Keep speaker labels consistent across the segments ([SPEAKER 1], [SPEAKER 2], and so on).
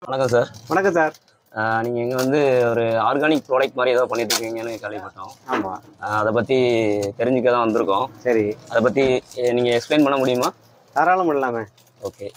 [SPEAKER 1] வணக்கம் சார்
[SPEAKER 2] வணக்கம் சார்
[SPEAKER 1] நீங்கள் இங்கே வந்து ஒரு ஆர்கானிக் ப்ராடக்ட் மாதிரி ஏதோ பண்ணிட்டு இருக்கீங்கன்னு கேள்விப்பட்டோம்
[SPEAKER 2] ஆமாம்
[SPEAKER 1] ஆஹ் அதை பற்றி தெரிஞ்சுக்க தான் வந்திருக்கோம்
[SPEAKER 2] சரி
[SPEAKER 1] அதை பற்றி நீங்கள் எக்ஸ்பிளைன் பண்ண முடியுமா
[SPEAKER 2] தாராளம் இல்லாம
[SPEAKER 1] ஓகே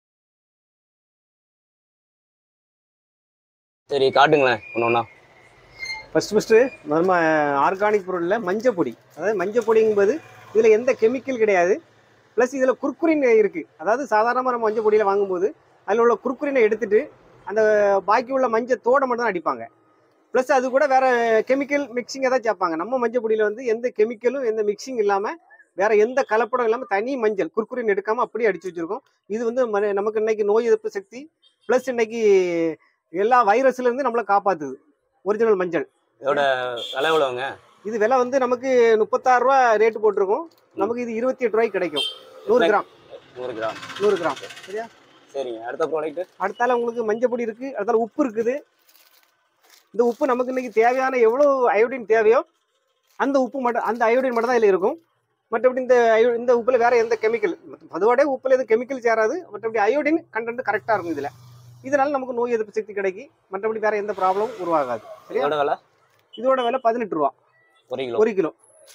[SPEAKER 1] சரி காட்டுங்களேன் ஒன்று ஒன்றா
[SPEAKER 2] ஃபர்ஸ்ட் ஃபஸ்ட்டு நம்ம ஆர்கானிக் பொருளில் மஞ்சள் பொடி அதாவது மஞ்சள் பொடிங்கும்போது இதில் எந்த கெமிக்கல் கிடையாது ப்ளஸ் இதில் குர்குரின் இருக்குது அதாவது சாதாரணமாக நம்ம மஞ்சள் பொடியில் வாங்கும்போது அதில் உள்ள குர்குரினை எடுத்துட்டு அந்த பாக்கி உள்ள மஞ்சள் தோடை மட்டும் தான் அடிப்பாங்க ப்ளஸ் அது கூட வேற கெமிக்கல் மிக்சிங் ஏதாவது சேர்ப்பாங்க நம்ம மஞ்சள் பொடியில் வந்து எந்த கெமிக்கலும் எந்த மிக்சிங் இல்லாமல் வேற எந்த கலப்படம் இல்லாமல் தனி மஞ்சள் குர்குரின் எடுக்காமல் அப்படியே அடிச்சு வச்சிருக்கோம் இது வந்து ம- நமக்கு இன்னைக்கு நோய் எதிர்ப்பு சக்தி ப்ளஸ் இன்னைக்கு எல்லா வைரஸ்ல இருந்து நம்மளை காப்பாத்துது ஒரிஜினல் மஞ்சள்
[SPEAKER 1] இதோட விலை எவ்வளோங்க
[SPEAKER 2] இது விலை வந்து நமக்கு முப்பத்தாறு ரூபா ரேட்டு போட்டிருக்கோம் நமக்கு இது இருபத்தி எட்டு ரூபாய்க்கு கிடைக்கும் நூறு கிராம்
[SPEAKER 1] நூறு கிராம்
[SPEAKER 2] நூறு கிராம் சரியா
[SPEAKER 1] சரிங்க அடுத்த ப்ராடக்ட்
[SPEAKER 2] அடுத்தால உங்களுக்கு மஞ்சள் பொடி இருக்கு அடுத்தால உப்பு இருக்குது இந்த உப்பு நமக்கு இன்னைக்கு தேவையான எவ்வளோ அயோடின் தேவையோ அந்த உப்பு மட்டும் அந்த அயோடின் மட்டும் தான் இதில் இருக்கும் மற்றபடி இந்த அயோ- இந்த உப்புல வேற எந்த கெமிக்கல் பொதுவாக உப்புல எதுவும் கெமிக்கல் சேராது மற்றபடி அயோடின் கண்டென்ட் கரெக்டாக இருக்கும் இதில் இதனால நமக்கு நோய் எதிர்ப்பு சக்தி கிடைக்கும் மற்றபடி வேற எந்த ப்ராப்ளமும் உருவாகாது சரியா
[SPEAKER 1] இதோட விலை
[SPEAKER 2] இதோட விலை பதினெட்டு ரூபா
[SPEAKER 1] ஒரு கிலோ
[SPEAKER 2] ஒரு கிலோ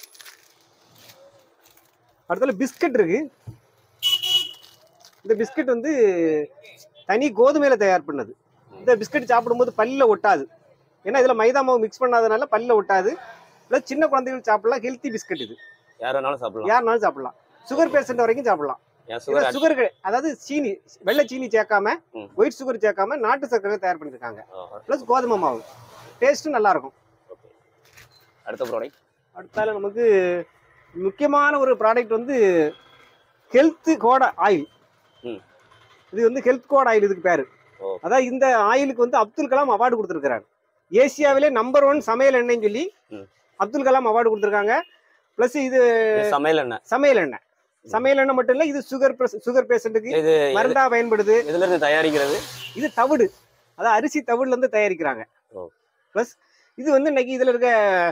[SPEAKER 2] அடுத்தால பிஸ்கட் இருக்கு இந்த பிஸ்கட் வந்து தனி கோதுமையில தயார் பண்ணது இந்த பிஸ்கட் சாப்பிடும்போது பல்ல ஒட்டாது ஏன்னா இதுல மைதா மாவு மிக்ஸ் பண்ணாதனால பல்ல ஒட்டாது ப்ளஸ் சின்ன குழந்தைகள் சாப்பிடலாம் ஹெல்த்தி பிஸ்கட் இது
[SPEAKER 1] யார் வேணாலும் சாப்பிடலாம்
[SPEAKER 2] யாருனாலும் சாப்பிடலாம் சுகர் பேஷண்ட் வரைக்கும் சாப்பிடலாம்
[SPEAKER 1] ஏன் சுகர்
[SPEAKER 2] சுகர் அதாவது சீனி வெள்ளை சீனி சேர்க்காம
[SPEAKER 1] ம்.
[SPEAKER 2] ஒயிட் சுகர் சேர்க்காம நாட்டு சர்க்கரை தயார் பண்ணிருக்காங்க ப்ளஸ் கோதுமை மாவு டேஸ்ட்டும் நல்லா இருக்கும்
[SPEAKER 1] ஓகே அடுத்த ப்ராடக்ட்
[SPEAKER 2] அடுத்தால நமக்கு முக்கியமான ஒரு ப்ராடக்ட் வந்து ஹெல்த் கோட ஆயில்
[SPEAKER 1] ம்.
[SPEAKER 2] இது வந்து ஹெல்த் கோட் ஆயில் இதுக்கு பேரு
[SPEAKER 1] ஓ.
[SPEAKER 2] அதான் இந்த ஆயிலுக்கு வந்து அப்துல் கலாம் அவார்டு கொடுத்துருக்காரு ஏசியாவிலே நம்பர் ஒன் சமையல் எண்ணெய்னு சொல்லி
[SPEAKER 1] ம்.
[SPEAKER 2] அப்துல் கலாம் அவார்டு கொடுத்துருக்காங்க ப்ளஸ் இது
[SPEAKER 1] சமையல் எண்ணெய்
[SPEAKER 2] சமையல் எண்ணெய் சமையல் எண்ணெய் மட்டும் இல்லை இது சுகர் சுகர் பேஷண்ட்டுக்கு
[SPEAKER 1] இது
[SPEAKER 2] மருந்தா பயன்படுது
[SPEAKER 1] எதுல இருந்து தயாரிக்கிறது
[SPEAKER 2] இது தவிடு அதாவது அரிசி தவிடுல இருந்து தயாரிக்கிறாங்க
[SPEAKER 1] ஓ.
[SPEAKER 2] ப்ளஸ் இது வந்து இன்னைக்கு இதுல இருக்க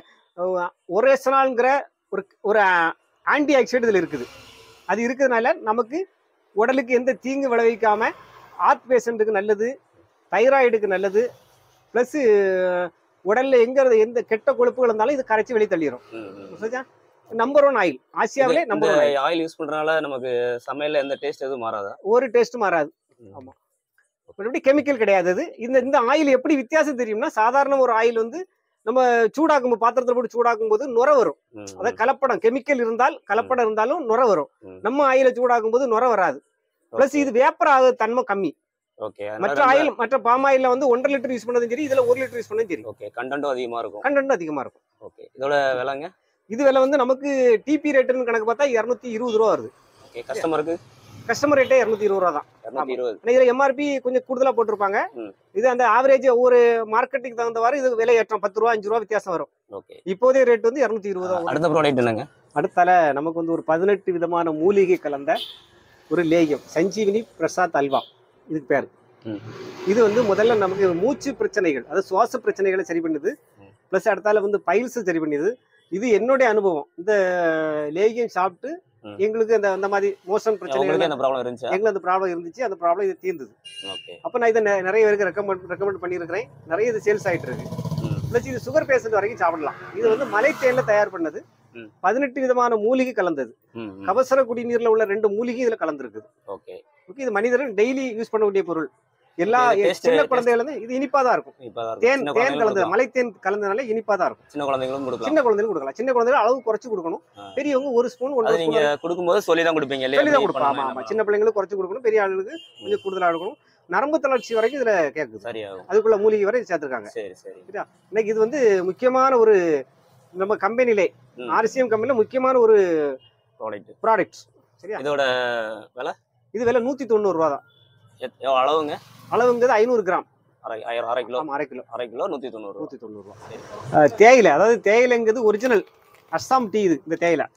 [SPEAKER 2] ஒரேசனால்ங்கிற ஒரு ஒரு ஆன்டி ஆக்சிடென்ட் இதுல இருக்குது அது இருக்கிறதுனால நமக்கு உடலுக்கு எந்த தீங்கு விளைவிக்காம ஹார்ட் பேஷண்ட்டுக்கு நல்லது தைராய்டுக்கு நல்லது ப்ளஸ் உடல்ல எங்க இருந்து எந்த கெட்ட கொழுப்புகள் இருந்தாலும் இது கரைச்சி வெளியே தள்ளிடும்
[SPEAKER 1] ம், ம்.
[SPEAKER 2] நம்பர் ஒன் ஆயில் ஆசியாவிலே
[SPEAKER 1] இந்த
[SPEAKER 2] number one oil
[SPEAKER 1] oil use பண்றதுனால நமக்கு சமையல்ல எந்த டேஸ்ட் எதுவும் மாறாதா
[SPEAKER 2] ஒரு டேஸ்ட் மாறாது
[SPEAKER 1] ம்.
[SPEAKER 2] ஆமா. மற்றபடி கெமிக்கல் கிடையாது அது இந்த இந்த ஆயில் எப்படி வித்தியாசம் தெரியும்னா சாதாரண ஒரு ஆயில் வந்து நம்ம சூடாக்கும் போது பாத்திரத்துல போட்டு சூடாக்கும் போது நுர வரும்
[SPEAKER 1] ம்,
[SPEAKER 2] அதாவது கலப்படம் கெமிக்கல் இருந்தால் கலப்படம் இருந்தாலும் நுர வரும்
[SPEAKER 1] ம்.
[SPEAKER 2] நம்ம ஆயில சூடாக்கும் போது நுர வராது பிளஸ்
[SPEAKER 1] Okay.
[SPEAKER 2] இது வேப்பர் ஆகுது தன்மை கம்மி
[SPEAKER 1] ஓகே
[SPEAKER 2] மற்ற ஆயில் மற்ற பாம் ஆயில்ல வந்து ஒன்றரை லிட்டர் யூஸ் பண்ணதும் சரி இதுல ஒரு லிட்டர் யூஸ் பண்ணதும் சரி
[SPEAKER 1] ஓகே கண்டென்ட்டும் அதிகமா இருக்கும்
[SPEAKER 2] கண்டென்ட் அதிகமா இருக்கும்
[SPEAKER 1] ஓகே இதோட விலைங்க
[SPEAKER 2] இது விலை வந்து நமக்கு டிபி ரேட்டுன்னு கணக்கு பார்த்தா இருநூத்தி இருபது ரூபா வருது
[SPEAKER 1] ஓகே கஸ்டமருக்கு
[SPEAKER 2] கஸ்டமர் ரேட்டே இருநூத்தி இருபது ரூபா தான்
[SPEAKER 1] இரநூத்தி இருபது
[SPEAKER 2] ஆனா இதுல எம்ஆர்பி கொஞ்சம் கூடுதலா போட்டிருப்பாங்க
[SPEAKER 1] ம்.
[SPEAKER 2] இது அந்த ஆவரேஜ் ஒவ்வொரு மார்க்கெட்டுக்கு தகுந்தவாறு இது விலை ஏற்றம் பத்து ரூபா அஞ்சு ரூபா வித்தியாசம் வரும்
[SPEAKER 1] ஓகே
[SPEAKER 2] இப்போதைய ரேட் வந்து இருநூத்தி இருபது ரூபா வரும்.
[SPEAKER 1] அடுத்த ப்ராடக்ட் என்னங்க
[SPEAKER 2] அடுத்தால நமக்கு வந்து ஒரு பதினெட்டு விதமான மூலிகை கலந்த ஒரு லேகியம் சஞ்சீவினி பிரசாத் அல்வா இதுக்கு பேர்
[SPEAKER 1] ம்.
[SPEAKER 2] இது வந்து முதல்ல நமக்கு மூச்சு பிரச்சனைகள் அதாவது சுவாச பிரச்சனைகளை சரி பண்ணுது
[SPEAKER 1] ம்.
[SPEAKER 2] ப்ளஸ் அடுத்தால வந்து பைல்ஸ் சரி பண்ணுது இது என்னுடைய அனுபவம் இந்த லேகியம் சாப்பிட்டு
[SPEAKER 1] ம்.
[SPEAKER 2] எங்களுக்கு அந்த அந்த மாதிரி மோஷன் பிரச்சனைகள்
[SPEAKER 1] உங்களுக்கு அந்த ப்ராப்ளம் இருந்துச்சா
[SPEAKER 2] எங்களுக்கு அந்த ப்ராப்ளம் இருந்துச்சு அந்த ப்ராப்ளம் இது தீர்ந்தது
[SPEAKER 1] ஓகே
[SPEAKER 2] அப்போ நான் இதை நெ- நிறைய பேருக்கு ரெக்கமெண்ட் ரெக்கமெண்ட் பண்ணியிருக்கிறேன் நிறைய இது சேல்ஸ் ஆயிட்டு இருக்கு
[SPEAKER 1] ம்.
[SPEAKER 2] ப்ளஸ் இது சுகர் பேஷண்ட் வரைக்கும் சாப்பிடலாம் இது வந்து மலை தேன்ல தயார் பண்ணது
[SPEAKER 1] ம்.
[SPEAKER 2] பதினெட்டு விதமான மூலிகை கலந்தது
[SPEAKER 1] ம் ம்.
[SPEAKER 2] கபசர குடிநீர்ல உள்ள ரெண்டு மூலிகை இதுல கலந்துருக்குது
[SPEAKER 1] ஓகே
[SPEAKER 2] ஓகே இது மனிதர்கள் டெய்லி யூஸ் பண்ணக்கூடிய பொருள் எல்லா
[SPEAKER 1] இது taste-
[SPEAKER 2] சின்ன
[SPEAKER 1] taste-
[SPEAKER 2] குழந்தைகள் வந்து இது இனிப்பா தான் இருக்கும்
[SPEAKER 1] இப்போ அதான்
[SPEAKER 2] தேன்
[SPEAKER 1] சின்ன
[SPEAKER 2] தேன்
[SPEAKER 1] குழந்தைங்களும்
[SPEAKER 2] கலந்தது
[SPEAKER 1] கொடுக்கலாம்.
[SPEAKER 2] மலை தேன் கலந்ததுனால இனிப்பா தான் இருக்கும்
[SPEAKER 1] சின்ன குழந்தைங்களும் கொடுக்கலாம்
[SPEAKER 2] சின்ன குழந்தைகளுக்கு கொடுக்கலாம் சின்ன குழந்தைகள் அளவு குறைச்சு கொடுக்கணும்
[SPEAKER 1] ஆ.
[SPEAKER 2] பெரியவங்க ஒரு ஸ்பூன்
[SPEAKER 1] அது
[SPEAKER 2] ஒன்றரை
[SPEAKER 1] நீங்க
[SPEAKER 2] ஸ்பூன்
[SPEAKER 1] கொடுக்கும்போது சொல்லி தான் கொடுப்பீங்க இல்லையா
[SPEAKER 2] சொல்லி தான்
[SPEAKER 1] எப்படி
[SPEAKER 2] கொடுப்போம் ஆமா
[SPEAKER 1] பண்ணணும்
[SPEAKER 2] ஆமா சின்ன பிள்ளைங்களுக்கு குறைச்சு கொடுக்கணும் பெரிய ஆளுங்களுக்கு கொஞ்சம் கூடுதலா கொடுக்கணும் நரம்பு தளர்ச்சி வரைக்கும் இதுல கேக்குது
[SPEAKER 1] சரியாகும்
[SPEAKER 2] அதுக்குள்ள மூலிகை வரை சேர்த்திருக்காங்க
[SPEAKER 1] சரி சரி
[SPEAKER 2] இன்னைக்கு இது வந்து முக்கியமான ஒரு நம்ம கம்பெனிலே
[SPEAKER 1] ம்.
[SPEAKER 2] ஆர்சிஎம் கம்பெனில முக்கியமான ஒரு
[SPEAKER 1] ப்ராடக்ட்
[SPEAKER 2] ப்ராடக்ட் சரியா
[SPEAKER 1] இதோட விலை
[SPEAKER 2] இது விலை நூத்தி தொண்ணூறு ரூபா தான்
[SPEAKER 1] எத்- எவ்வளவு அளவுங்க
[SPEAKER 2] அளவுங்கிறது ஐநூறு கிராம்
[SPEAKER 1] அரை ஆயிரம் அரை கிலோ
[SPEAKER 2] ஆமா அரை கிலோ
[SPEAKER 1] அரை கிலோ நூத்தி தொண்ணூறு ரூபா
[SPEAKER 2] நூத்தி தொண்ணூறு ரூபா
[SPEAKER 1] சரி.
[SPEAKER 2] அஹ், தேயிலை அதாவது தேயிலைங்கிறது ஒரிஜினல் அஸ்ஸாம் டீ இது இந்த தேயிலை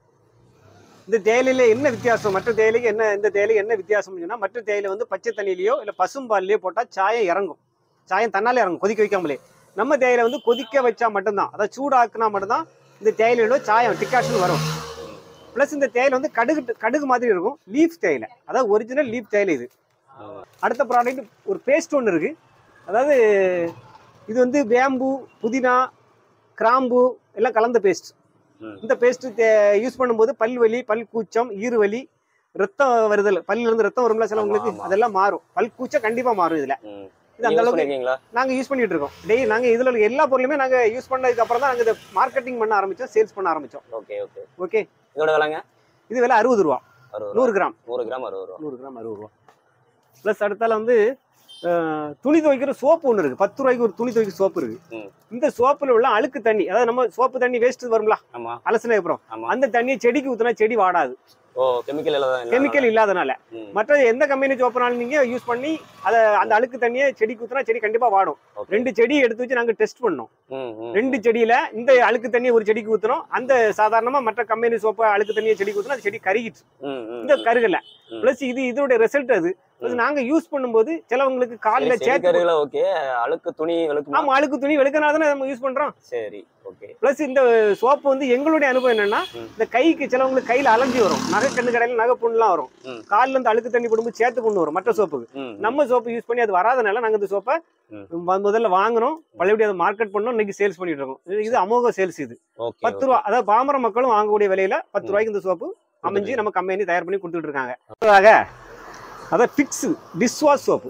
[SPEAKER 2] இந்த தேயிலையில என்ன வித்தியாசம் மற்ற தேயிலைக்கு என்ன இந்த தேயிலை என்ன வித்தியாசம் சொன்னா மற்ற தேயிலை வந்து பச்சை தண்ணியிலையோ இல்ல பசும்பால்லையோ போட்டா சாயம் இறங்கும் சாயம் தன்னாலே இறங்கும் கொதிக்க வைக்காமலே நம்ம தேயிலை வந்து கொதிக்க வச்சா மட்டும்தான் அதாவது சூடாக்குனா மட்டும்தான் இந்த தேயிலையோட சாயம் டிகாஷன் வரும் ப்ளஸ் இந்த தேயிலை வந்து கடுகு கடுகு மாதிரி இருக்கும் லீஃப் தேயிலை அதாவது ஒரிஜினல் லீஃப் தேயிலை இது
[SPEAKER 1] ஆமா.
[SPEAKER 2] அடுத்த ப்ராடக்ட் ஒரு பேஸ்ட் ஒன்று இருக்கு அதாவது இது வந்து பேம்பு புதினா கிராம்பு எல்லாம் கலந்த பேஸ்ட்
[SPEAKER 1] ம்.
[SPEAKER 2] இந்த பேஸ்ட் யூஸ் பண்ணும்போது பல் வலி பல் கூச்சம் ஈறு வலி ரத்தம் வருதல் பல்லுல இருந்து ரத்தம் வரும்ல சிலவங்களுக்கு
[SPEAKER 1] ஆமா, ஆமா.
[SPEAKER 2] அதெல்லாம் மாறும் பல் கூச்சம் கண்டிப்பா மாறும் இதுல
[SPEAKER 1] ம்.
[SPEAKER 2] இது அந்த
[SPEAKER 1] நீங்க use
[SPEAKER 2] அளவுக்கு
[SPEAKER 1] பண்ணிருக்கீங்களா
[SPEAKER 2] நாங்க யூஸ் பண்ணிட்டு இருக்கோம் டெய்லி நாங்க இதுல இருக்க எல்லா பொருளுமே நாங்க யூஸ் பண்ணதுக்கு அப்புறம் தான் நாங்க இதை மார்க்கெட்டிங் பண்ண ஆரம்பிச்சோம் சேல்ஸ் பண்ண ஆரம்பிச்சோம்
[SPEAKER 1] ஓகே ஓகே
[SPEAKER 2] ஓகே
[SPEAKER 1] இதோட விலைங்க
[SPEAKER 2] இது விலை அறுபது ரூபா
[SPEAKER 1] அறுபது ரூபா.
[SPEAKER 2] நூறு கிராம்
[SPEAKER 1] நூறு கிராம் அறுபது ரூபா
[SPEAKER 2] நூறு கிராம் அறுபது ரூபா ப்ளஸ் அடுத்தால வந்து அஹ், துணி துவைக்கிற சோப்பு ஒன்று இருக்கு பத்து ரூபாய்க்கு ஒரு துணி துவைக்கிற சோப்பு இருக்கு
[SPEAKER 1] ம்.
[SPEAKER 2] இந்த சோப்புல உள்ள அழுக்கு தண்ணி அதாவது நம்ம சோப்பு தண்ணி வேஸ்ட் வரும்ல
[SPEAKER 1] ஆமா
[SPEAKER 2] அலசினதுக்கு அப்புறம்
[SPEAKER 1] ஆமா
[SPEAKER 2] அந்த தண்ணியை செடிக்கு ஊத்துனா செடி வாடாது
[SPEAKER 1] ஓ கெமிக்கல் எல்லாம்
[SPEAKER 2] கெமிக்கல் இல்லாதனால
[SPEAKER 1] ம்.
[SPEAKER 2] மற்ற எந்த கம்பெனி சோப்புனாலும் நீங்க யூஸ் பண்ணி அதை அந்த அழுக்கு தண்ணியை செடிக்கு ஊத்துனா செடி கண்டிப்பா வாடும்
[SPEAKER 1] Okay.
[SPEAKER 2] ரெண்டு செடியை எடுத்து வச்சு நாங்க டெஸ்ட் பண்ணோம்
[SPEAKER 1] ம், ம்.
[SPEAKER 2] ரெண்டு செடியில இந்த அழுக்கு தண்ணியை ஒரு செடிக்கு ஊத்துறோம் அந்த சாதாரணமா மற்ற கம்பெனி சோப்பு அழுக்கு தண்ணியை செடிக்கு ஊத்துனா அந்த செடி கருகிட்டு
[SPEAKER 1] ம், ம்,
[SPEAKER 2] இந்த
[SPEAKER 1] ம்.
[SPEAKER 2] கருகல
[SPEAKER 1] ம்.
[SPEAKER 2] பிளஸ் இது இதோட ரிசல்ட் அது Plus
[SPEAKER 1] ம்.
[SPEAKER 2] நாங்க யூஸ் பண்ணும்போது சிலவங்களுக்கு காலில்
[SPEAKER 1] சரி,
[SPEAKER 2] சேர்த்து
[SPEAKER 1] செடிக்கருகளை ஓகே அழுக்கு துணி வெளுக்குமா
[SPEAKER 2] ஆமா அழுக்கு துணி வெளுக்கனால தானே நம்ம யூஸ் பண்றோம்
[SPEAKER 1] சரி ஓகே
[SPEAKER 2] பிளஸ் இந்த சோப்பு வந்து எங்களுடைய அனுபவம் என்னன்னா
[SPEAKER 1] ம்.
[SPEAKER 2] இந்த கைக்கு சிலவங்களுக்கு கையில அலர்ஜி வரும் நகை கண்ணு கடையில நகை புண்ணுலாம் வரும்
[SPEAKER 1] ம்.
[SPEAKER 2] கால்ல இருந்து அழுக்கு தண்ணி போடும்போது சேர்த்து புண்ணு வரும் மற்ற சோப்புக்கு
[SPEAKER 1] ம், ம்.
[SPEAKER 2] நம்ம சோப்பு யூஸ் பண்ணி அது வராதனால நாங்க இந்த சோப்பை
[SPEAKER 1] ம்.
[SPEAKER 2] ம- முதல்ல வாங்குறோம் பழையபடி அதை மார்க்கெட் பண்ணோம் இன்னைக்கு சேல்ஸ் பண்ணிட்டு இருக்கோம் இது- இது அமோக சேல்ஸ் இது
[SPEAKER 1] ஓகே
[SPEAKER 2] பத்து ரூபா அதாவது பாமர மக்களும் வாங்கக்கூடிய விலையில பத்து
[SPEAKER 1] ம்.
[SPEAKER 2] ரூபாய்க்கு இந்த சோப்பு அமைஞ்சு
[SPEAKER 1] கொடுத்துட்டு.
[SPEAKER 2] நம்ம கம்பெனி தயார் பண்ணி கொடுத்துட்டு இருக்காங்க அடுத்ததாக அதான் ஃபிக்ஸ் டிஷ்வாஷ் சோப்பு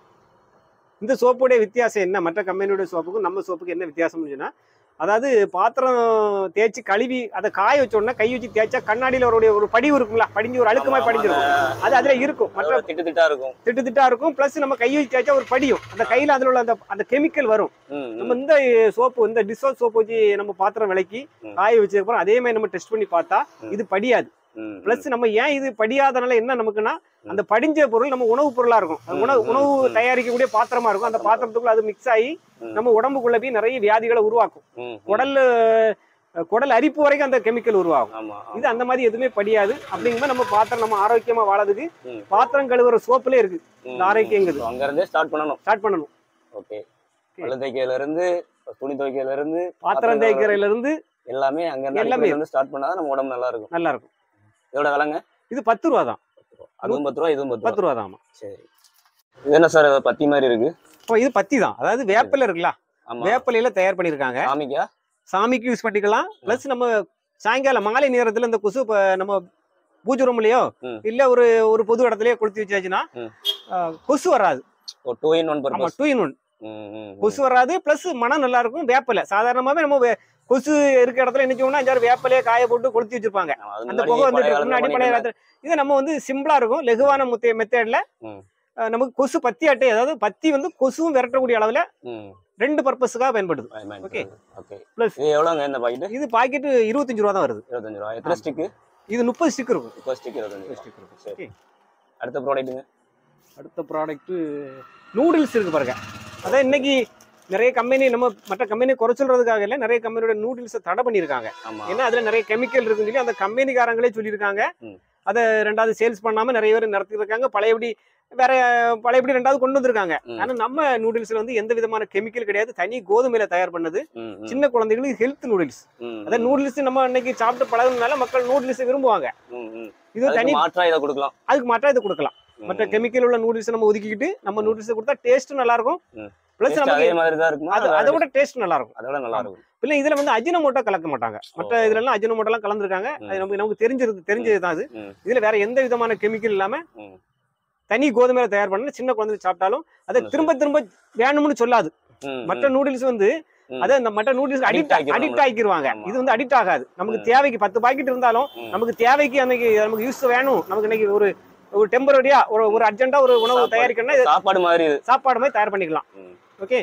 [SPEAKER 2] இந்த சோப்புடைய வித்தியாசம் என்ன மற்ற கம்பெனியோட சோப்புக்கும் நம்ம சோப்புக்கு என்ன வித்தியாசம்னு சொன்னா அதாவது பாத்திரம் தேய்ச்சி கழுவி அதை காய வச்ச உடனே கை வச்சு தேய்ச்சா கண்ணாடியில ஒரு ஒரு படிவு இருக்கும்ல படிஞ்சு ஒரு அழுக்கமாய் படிஞ்சிருக்கும் அது அதுல இருக்கும் மற்ற
[SPEAKER 1] அதோட திட்டு திட்டா இருக்கும்
[SPEAKER 2] திட்டு திட்டா இருக்கும் பிளஸ் நம்ம கை வச்சு தேய்ச்சா ஒரு படியும் அந்த கையில அதுல உள்ள அந்த அந்த கெமிக்கல் வரும்
[SPEAKER 1] ம், ம்.
[SPEAKER 2] நம்ம இந்த சோப்பு இந்த டிஷ்வாஷ் சோப்பு வச்சு நம்ம பாத்திரம் விளக்கி
[SPEAKER 1] ம்.
[SPEAKER 2] காய வச்சதுக்கு அப்புறம் அதே மாதிரி நம்ம டெஸ்ட் பண்ணி பார்த்தா
[SPEAKER 1] ம்.
[SPEAKER 2] இது படியாது
[SPEAKER 1] ம்,
[SPEAKER 2] பிளஸ் நம்ம ஏன் இது படியாதனால என்ன நமக்குன்னா
[SPEAKER 1] ம்.
[SPEAKER 2] அந்த படிஞ்ச பொருள் நம்ம உணவு பொருளா இருக்கும் அது
[SPEAKER 1] ம்,
[SPEAKER 2] உணவு
[SPEAKER 1] ம்,
[SPEAKER 2] உணவு
[SPEAKER 1] ம்.
[SPEAKER 2] தயாரிக்கக்கூடிய பாத்திரமா இருக்கும் அந்த பாத்திரத்துக்குள்ள அது மிக்ஸ் ஆகி
[SPEAKER 1] ம்.
[SPEAKER 2] நம்ம உடம்புக்குள்ள போய் நிறைய வியாதிகளை உருவாக்கும்
[SPEAKER 1] ம், ம்.
[SPEAKER 2] குடல் அஹ், குடல் அரிப்பு வரைக்கும் அந்த கெமிக்கல் உருவாகும்
[SPEAKER 1] ஆமா ஆமா.
[SPEAKER 2] இது அந்த மாதிரி எதுவுமே படியாது அப்படிங்கும்போது நம்ம பாத்திரம் நம்ம ஆரோக்கியமா வாழறதுக்கு
[SPEAKER 1] ம்.
[SPEAKER 2] பாத்திரம் கழுவுற சோப்புல இருக்கு
[SPEAKER 1] ம்,
[SPEAKER 2] இந்த ஆரோக்கியங்கிறது.
[SPEAKER 1] ம். அங்க இருந்தே ஸ்டார்ட் பண்ணணும்
[SPEAKER 2] ஸ்டார்ட் பண்ணணும்
[SPEAKER 1] ஓகே பல்லு தைக்கையில இருந்து துணி துவைக்கையில இருந்து
[SPEAKER 2] பாத்திரம் தேய்க்கிறதுல இருந்து
[SPEAKER 1] எல்லாமே அங்க இருந்து
[SPEAKER 2] எல்லாமே.
[SPEAKER 1] அடிப்படையில இருந்து ஸ்டார்ட் பண்ணாதான் நம்ம உடம்பு நல்லா இருக்கும்
[SPEAKER 2] நல்லா இருக்கும்
[SPEAKER 1] இதோட விலைங்க
[SPEAKER 2] இது பத்து ரூபா தான்
[SPEAKER 1] அதுவும் பத்து ரூபா இதுவும் பத்து
[SPEAKER 2] பத்து
[SPEAKER 1] ரூபா
[SPEAKER 2] ரூபா தான் ஆமா
[SPEAKER 1] சரி இது என்ன சார் பத்தி மாதிரி இருக்கு
[SPEAKER 2] இப்போ இது பத்தி தான் அதாவது வேப்பிலை இருக்குல்ல
[SPEAKER 1] ஆமா
[SPEAKER 2] வேப்பிலையில தயார் பண்ணியிருக்காங்க
[SPEAKER 1] சாமிக்கா
[SPEAKER 2] சாமிக்கு யூஸ் பண்ணிக்கலாம் ப்ளஸ் நம்ம சாயங்காலம் மாலை நேரத்துல இந்த கொசு இப்ப நம்ம பூஜை ரூம்லயோ
[SPEAKER 1] ம்.
[SPEAKER 2] இல்ல ஒரு ஒரு பொது இடத்துலயோ கொளுத்தி வச்சாச்சுன்னா
[SPEAKER 1] ம்.
[SPEAKER 2] ஆஹ், கொசு வராது
[SPEAKER 1] ஒரு டூ இன் ஒன்
[SPEAKER 2] ஆமா
[SPEAKER 1] பர்பஸ்
[SPEAKER 2] டூ இன் ஒன் கொசு வராது ப்ளஸ் மனம் நல்லா இருக்கும் வேப்பிலை சாதாரணமாவே நம்ம வே- கொசு இருக்க இடத்துல என்ன செய்வோம்னா அஞ்சாறு வேப்பிலையை காய போட்டு கொளுத்தி வச்சிருப்பாங்க அந்த புகை வந்துட்டு இருக்கும் முன்னாடி பழைய காலத்துல இது நம்ம வந்து சிம்பிளா இருக்கும் லெகுவான முத்தைய மெத்தட்ல
[SPEAKER 1] ம்.
[SPEAKER 2] நமக்கு கொசு பத்தி அட்டை அதாவது பத்தி வந்து கொசுவும் விரட்டக்கூடிய அளவுல ரெண்டு பர்பஸுக்காக பயன்படுது Okay.
[SPEAKER 1] ஓகே
[SPEAKER 2] Plus-
[SPEAKER 1] இது எவ்வளோங்க இந்த பாக்கெட்
[SPEAKER 2] இது பாக்கெட் இருபத்தஞ்சு ரூபா தான் வருது
[SPEAKER 1] இருபத்தஞ்சு ரூபா எத்தனை
[SPEAKER 2] ஆமா.
[SPEAKER 1] ஸ்டிக்கு
[SPEAKER 2] இது முப்பது ஸ்டிக் இருக்கும்
[SPEAKER 1] இப்போ ஸ்டிக் இருபத்தஞ்சு
[SPEAKER 2] முப்பது
[SPEAKER 1] ரூபா.
[SPEAKER 2] stick இருக்கும்
[SPEAKER 1] சரி
[SPEAKER 2] Okay.
[SPEAKER 1] அடுத்த ப்ராடக்ட்டுங்க
[SPEAKER 2] அடுத்த ப்ராடக்ட் நூடுல்ஸ் இருக்கு பாருங்க அதான் இன்னைக்கு நிறைய கம்பெனி நம்ம மற்ற கம்பெனி குறை சொல்றதுக்காக இல்லை நிறைய கம்பெனியோட நூடுல்ஸை தடை பண்ணியிருக்காங்க
[SPEAKER 1] ஆமா
[SPEAKER 2] ஏன்னா அதுல நிறைய கெமிக்கல் இருக்குன்னு சொல்லி அந்த கம்பெனிக்காரங்களே சொல்லியிருக்காங்க
[SPEAKER 1] ம்.
[SPEAKER 2] அதை ரெண்டாவது சேல்ஸ் பண்ணாம நிறைய பேர் நடத்திட்டு இருக்காங்க பழையபடி வேற பழையபடி ரெண்டாவது கொண்டு வந்திருக்காங்க
[SPEAKER 1] ம்.
[SPEAKER 2] ஆனா நம்ம நூடுல்ஸ்ல வந்து எந்த விதமான கெமிக்கல் கிடையாது தனி கோதுமையில தயார் பண்ணது
[SPEAKER 1] ம், ம்,
[SPEAKER 2] சின்ன குழந்தைகளுக்கு ஹெல்த் நூடுல்ஸ்
[SPEAKER 1] ம்,
[SPEAKER 2] அதான் நூடுல்ஸ் நம்ம இன்னைக்கு சாப்பிட்டு பழகுனால மக்கள் நூடுல்ஸ் விரும்புவாங்க
[SPEAKER 1] ம், ம்.
[SPEAKER 2] இது தனி
[SPEAKER 1] அதுக்கு மாற்றா இதை கொடுக்கலாம்
[SPEAKER 2] அதுக்கு மாற்றா இது கொடுக்கலாம் மற்ற
[SPEAKER 1] ம்.
[SPEAKER 2] கெமிக்கல் உள்ள நூடுல்ஸ் நம்ம ஒதுக்கிக்கிட்டு நம்ம நூடுல்ஸ் கொடுத்தா டேஸ்ட்டும் நல்லா இருக்கும்
[SPEAKER 1] ம்.
[SPEAKER 2] பிளஸ்
[SPEAKER 1] Taste
[SPEAKER 2] நமக்கு
[SPEAKER 1] அதே மாதிரி தான் இருக்குமா
[SPEAKER 2] அது அதை விட டேஸ்ட் நல்லா இருக்கும்
[SPEAKER 1] அதோட நல்லா இருக்கும்
[SPEAKER 2] இல்ல இதுல வந்து அஜினமோட்டோ கலக்க மாட்டாங்க மற்ற
[SPEAKER 1] ஓ.
[SPEAKER 2] இதுல எல்லாம் அஜினமோட்டோ எல்லாம் கலந்துருக்காங்க அது
[SPEAKER 1] ம்.
[SPEAKER 2] நமக்கு நமக்கு தெரிஞ்சிருக்கு தெரிஞ்சது தான் அது
[SPEAKER 1] ம்.
[SPEAKER 2] இதுல வேற எந்த விதமான கெமிக்கல் இல்லாம
[SPEAKER 1] ம்.
[SPEAKER 2] தனி கோதுமையில தயார் பண்ண சின்ன குழந்தை சாப்பிட்டாலும் அதை
[SPEAKER 1] சரி.
[SPEAKER 2] திரும்ப திரும்ப வேணும்னு சொல்லாது
[SPEAKER 1] ம்,
[SPEAKER 2] மற்ற
[SPEAKER 1] ம்,
[SPEAKER 2] நூடுல்ஸ் வந்து
[SPEAKER 1] ம்.
[SPEAKER 2] அதை அந்த மற்ற நூடுல்ஸ்
[SPEAKER 1] Addict
[SPEAKER 2] அடிக்ட்
[SPEAKER 1] ஆக்கிரும்
[SPEAKER 2] அடிக்ட் ஆக்கிடுவாங்க
[SPEAKER 1] ஆமா.
[SPEAKER 2] இது வந்து அடிக்ட் ஆகாது நமக்கு
[SPEAKER 1] ம்.
[SPEAKER 2] தேவைக்கு பத்து பாக்கெட் இருந்தாலும்
[SPEAKER 1] ம்.
[SPEAKER 2] நமக்கு தேவைக்கு அன்னைக்கு நமக்கு யூஸ் வேணும் நமக்கு இன்னைக்கு ஒரு ஒரு டெம்பரரியா ஒரு ஒரு அர்ஜென்ட்டா ஒரு உணவு
[SPEAKER 1] சாப்பாடு.
[SPEAKER 2] தயாரிக்கணும்னா இது
[SPEAKER 1] சாப்பாடு மாதிரி இது
[SPEAKER 2] சாப்பாடு மாதிரி தயார் பண்ணிக்கலாம்
[SPEAKER 1] ம்.
[SPEAKER 2] ஓகே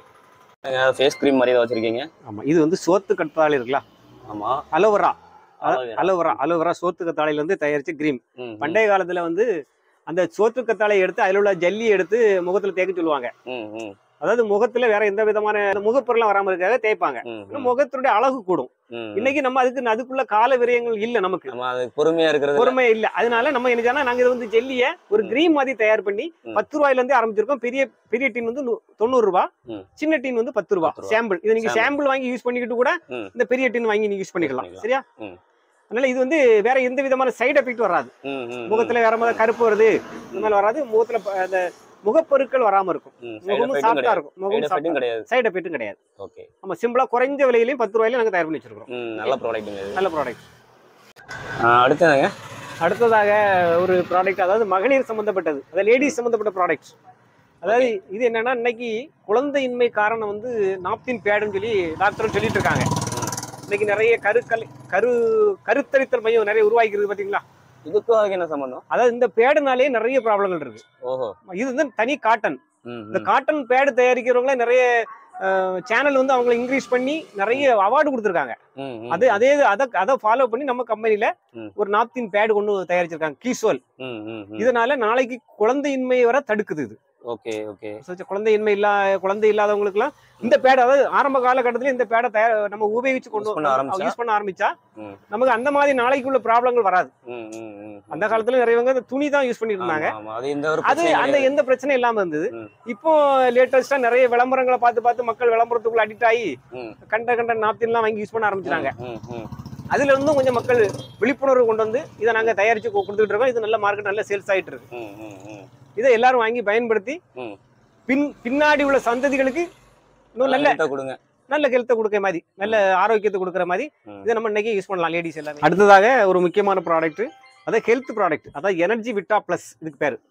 [SPEAKER 1] ஃபேஸ் கிரீம் மாதிரி ஏதாவது வச்சிருக்கீங்க
[SPEAKER 2] ஆமா இது வந்து சோத்து கற்றாழை இருக்குல்ல
[SPEAKER 1] ஆமா
[SPEAKER 2] அலோவரா
[SPEAKER 1] aloe vera.
[SPEAKER 2] அலோவரா அலோவரா சோத்து கத்தாழையில இருந்து தயாரிச்ச கிரீம்
[SPEAKER 1] ம், ம்,
[SPEAKER 2] பண்டைய காலத்துல வந்து அந்த சோத்து கத்தாழையை எடுத்து அதில் உள்ள ஜல்லி எடுத்து முகத்துல தேய்க்க சொல்லுவாங்க
[SPEAKER 1] ம், ம்,
[SPEAKER 2] அதாவது முகத்துல வேற எந்த விதமான முகப்பொருளும் வராம இருக்காக தேய்ப்பாங்க
[SPEAKER 1] ம்,
[SPEAKER 2] இன்னும்
[SPEAKER 1] ம்,
[SPEAKER 2] முகத்துடைய அழகு கூடும்
[SPEAKER 1] ம்.
[SPEAKER 2] இன்னைக்கு நம்ம அதுக்கு அதுக்குள்ள கால விரயங்கள் இல்ல நமக்கு
[SPEAKER 1] நம்ம அது பொறுமையா இருக்கிறது இல்ல.
[SPEAKER 2] பொறுமை இல்ல அதனால நம்ம என்ன செய்யணும், நாங்க இதை வந்து ஜெல்லிய ஒரு
[SPEAKER 1] ம்.
[SPEAKER 2] கிரீம் மாதிரி தயார் பண்ணி
[SPEAKER 1] ம்.
[SPEAKER 2] பத்து ரூபாயில இருந்தே ஆரம்பிச்சிருக்கோம் பெரிய பெரிய டீன் வந்து நூ- தொண்ணூறு ரூபாய்
[SPEAKER 1] ம்.
[SPEAKER 2] சின்ன டீன் வந்து பத்து ரூபாய்
[SPEAKER 1] பத்து ரூபா.
[SPEAKER 2] சாம்பிள் இது நீங்க
[SPEAKER 1] Sample.
[SPEAKER 2] சாம்பிள் வாங்கி யூஸ் பண்ணிக்கிட்டு கூட
[SPEAKER 1] ம்.
[SPEAKER 2] இந்த பெரிய டீன் வாங்கி நீங்க யூஸ் பண்ணிக்கலாம்
[SPEAKER 1] பண்ணிக்கலாம்.
[SPEAKER 2] சரியா
[SPEAKER 1] ம்.
[SPEAKER 2] அதனால இது வந்து வேற எந்த விதமான சைடு எஃபெக்ட் வராது
[SPEAKER 1] ம், ம், ம்.
[SPEAKER 2] முகத்துல வேற மாதிரி கருப்பு வருது இந்த மாதிரி வராது முகத்துல ப- அந்த முகப்பொருட்கள் வராம இருக்கும்
[SPEAKER 1] ம் சைடு
[SPEAKER 2] முகமும்
[SPEAKER 1] எஃபெக்ட்டும்
[SPEAKER 2] சாஃப்டா
[SPEAKER 1] கிடையாது
[SPEAKER 2] இருக்கும்
[SPEAKER 1] சைடு
[SPEAKER 2] முகமும்
[SPEAKER 1] எஃபெக்ட்டும் கிடையாது
[SPEAKER 2] சைடு எஃபெக்ட்டும் கிடையாது
[SPEAKER 1] ஓகே
[SPEAKER 2] நம்ம சிம்பிளா குறைஞ்ச விலையிலையும் பத்து ரூபாயிலும் நாங்க தயார் பண்ணி வச்சிருக்கோம்
[SPEAKER 1] ம் நல்ல ப்ராடக்ட்டுங்க இது
[SPEAKER 2] நல்ல ப்ராடக்ட்
[SPEAKER 1] ஆ, அடுத்ததுங்க
[SPEAKER 2] அடுத்ததாக ஒரு ப்ராடக்ட் அதாவது மகளிர் சம்பந்தப்பட்டது அதாவது லேடிஸ் சம்பந்தப்பட்ட ப்ராடக்ட்ஸ் அதாவது இது என்னன்னா இன்னைக்கு குழந்தையின்மை காரணம் வந்து நாப்தின் பேடுன்னு சொல்லி டாக்டர் சொல்லிட்டு இருக்காங்க இன்னைக்கு நிறைய கருக்கல் கரு கருத்தரித்தல் மையம் நிறைய உருவாக்கிருக்கு பாத்தீங்களா
[SPEAKER 1] இதுக்கும் அதுக்கு என்ன சம்பந்தம்
[SPEAKER 2] அதாவது இந்த பேடுனாலே நிறைய ப்ராப்ளங்கள் இருக்கு
[SPEAKER 1] ஓஹோ
[SPEAKER 2] இது வந்து தனி காட்டன்
[SPEAKER 1] ம்
[SPEAKER 2] இந்த
[SPEAKER 1] ம்.
[SPEAKER 2] காட்டன் பேடு தயாரிக்கிறவங்கள நிறைய சேனல் வந்து அவங்களை இன்க்ரீஸ் பண்ணி நிறைய அவார்டு கொடுத்துருக்காங்க
[SPEAKER 1] ம், ம்.
[SPEAKER 2] அது அதே அதை அதை ஃபாலோ பண்ணி நம்ம கம்பெனில
[SPEAKER 1] ம்.
[SPEAKER 2] ஒரு நாப்தின் பேடு கொண்டு தயாரிச்சிருக்காங்க கீஸ்வல்
[SPEAKER 1] ம், ம், ம்.
[SPEAKER 2] இதனால நாளைக்கு குழந்தையின்மை வர தடுக்குது இது
[SPEAKER 1] ஓகே ஓகே
[SPEAKER 2] So, குழந்தையின்மை இல்லா குழந்தை இல்லாதவங்களுக்குலாம் இந்த பேட் அதாவது ஆரம்ப காலகட்டத்துல இந்த பேடை தயார் நம்ம உபயோகிச்சு கொண்டு
[SPEAKER 1] Use பண்ண ஆரம்பிச்சா?
[SPEAKER 2] யூஸ் பண்ண ஆரம்பிச்சா
[SPEAKER 1] ம்.
[SPEAKER 2] நமக்கு அந்த மாதிரி நாளைக்கு உள்ள ப்ராப்ளங்கள் வராது
[SPEAKER 1] ம், ம், ம்.
[SPEAKER 2] அந்த காலத்துல நிறையவங்க இந்த துணி தான் யூஸ் பண்ணிட்டு இருந்தாங்க
[SPEAKER 1] ஆமா, ஆமா. அது இந்த ஒரு
[SPEAKER 2] அது
[SPEAKER 1] பிரச்சனையும்
[SPEAKER 2] அந்த
[SPEAKER 1] கிடையாது.
[SPEAKER 2] எந்த பிரச்சனையும் இல்லாம இருந்தது
[SPEAKER 1] ம்.
[SPEAKER 2] இப்போ லேட்டஸ்டா நிறைய விளம்பரங்களை பார்த்து பார்த்து மக்கள் விளம்பரத்துக்குள்ள அடிக்ட் ஆகி
[SPEAKER 1] ம்.
[SPEAKER 2] கண்ட கண்ட நாப்தின்லாம் வாங்கி யூஸ் பண்ண ஆரம்பிச்சிட்டாங்க
[SPEAKER 1] ம், ம்.
[SPEAKER 2] அதுல இருந்தும் கொஞ்சம் மக்கள் விழிப்புணர்வு கொண்டு வந்து இதை நாங்க தயாரிச்சு கு- கொடுத்துட்டு இருக்கோம் இது நல்ல மார்க்கெட் நல்ல சேல்ஸ் ஆயிட்டு இருக்கு
[SPEAKER 1] ம், ம், ம்.
[SPEAKER 2] இதை எல்லாரும் வாங்கி பயன்படுத்தி
[SPEAKER 1] ம்.
[SPEAKER 2] பின் பின்னாடி உள்ள சந்ததிகளுக்கு இன்னும் நல்ல
[SPEAKER 1] Light ஆ கொடுங்க
[SPEAKER 2] நல்ல ஹெல்த்தை கொடுக்குற மாதிரி நல்ல ஆரோக்கியத்தை கொடுக்குற மாதிரி
[SPEAKER 1] ம்.
[SPEAKER 2] இதை நம்ம இன்னைக்கு யூஸ் பண்ணலாம் லேடிஸ் எல்லாமே அடுத்ததாக ஒரு முக்கியமான ப்ராடக்ட் அதாவது ஹெல்த் ப்ராடக்ட் அதாவது எனர்ஜி விட்டா ப்ளஸ் இதுக்கு பேர்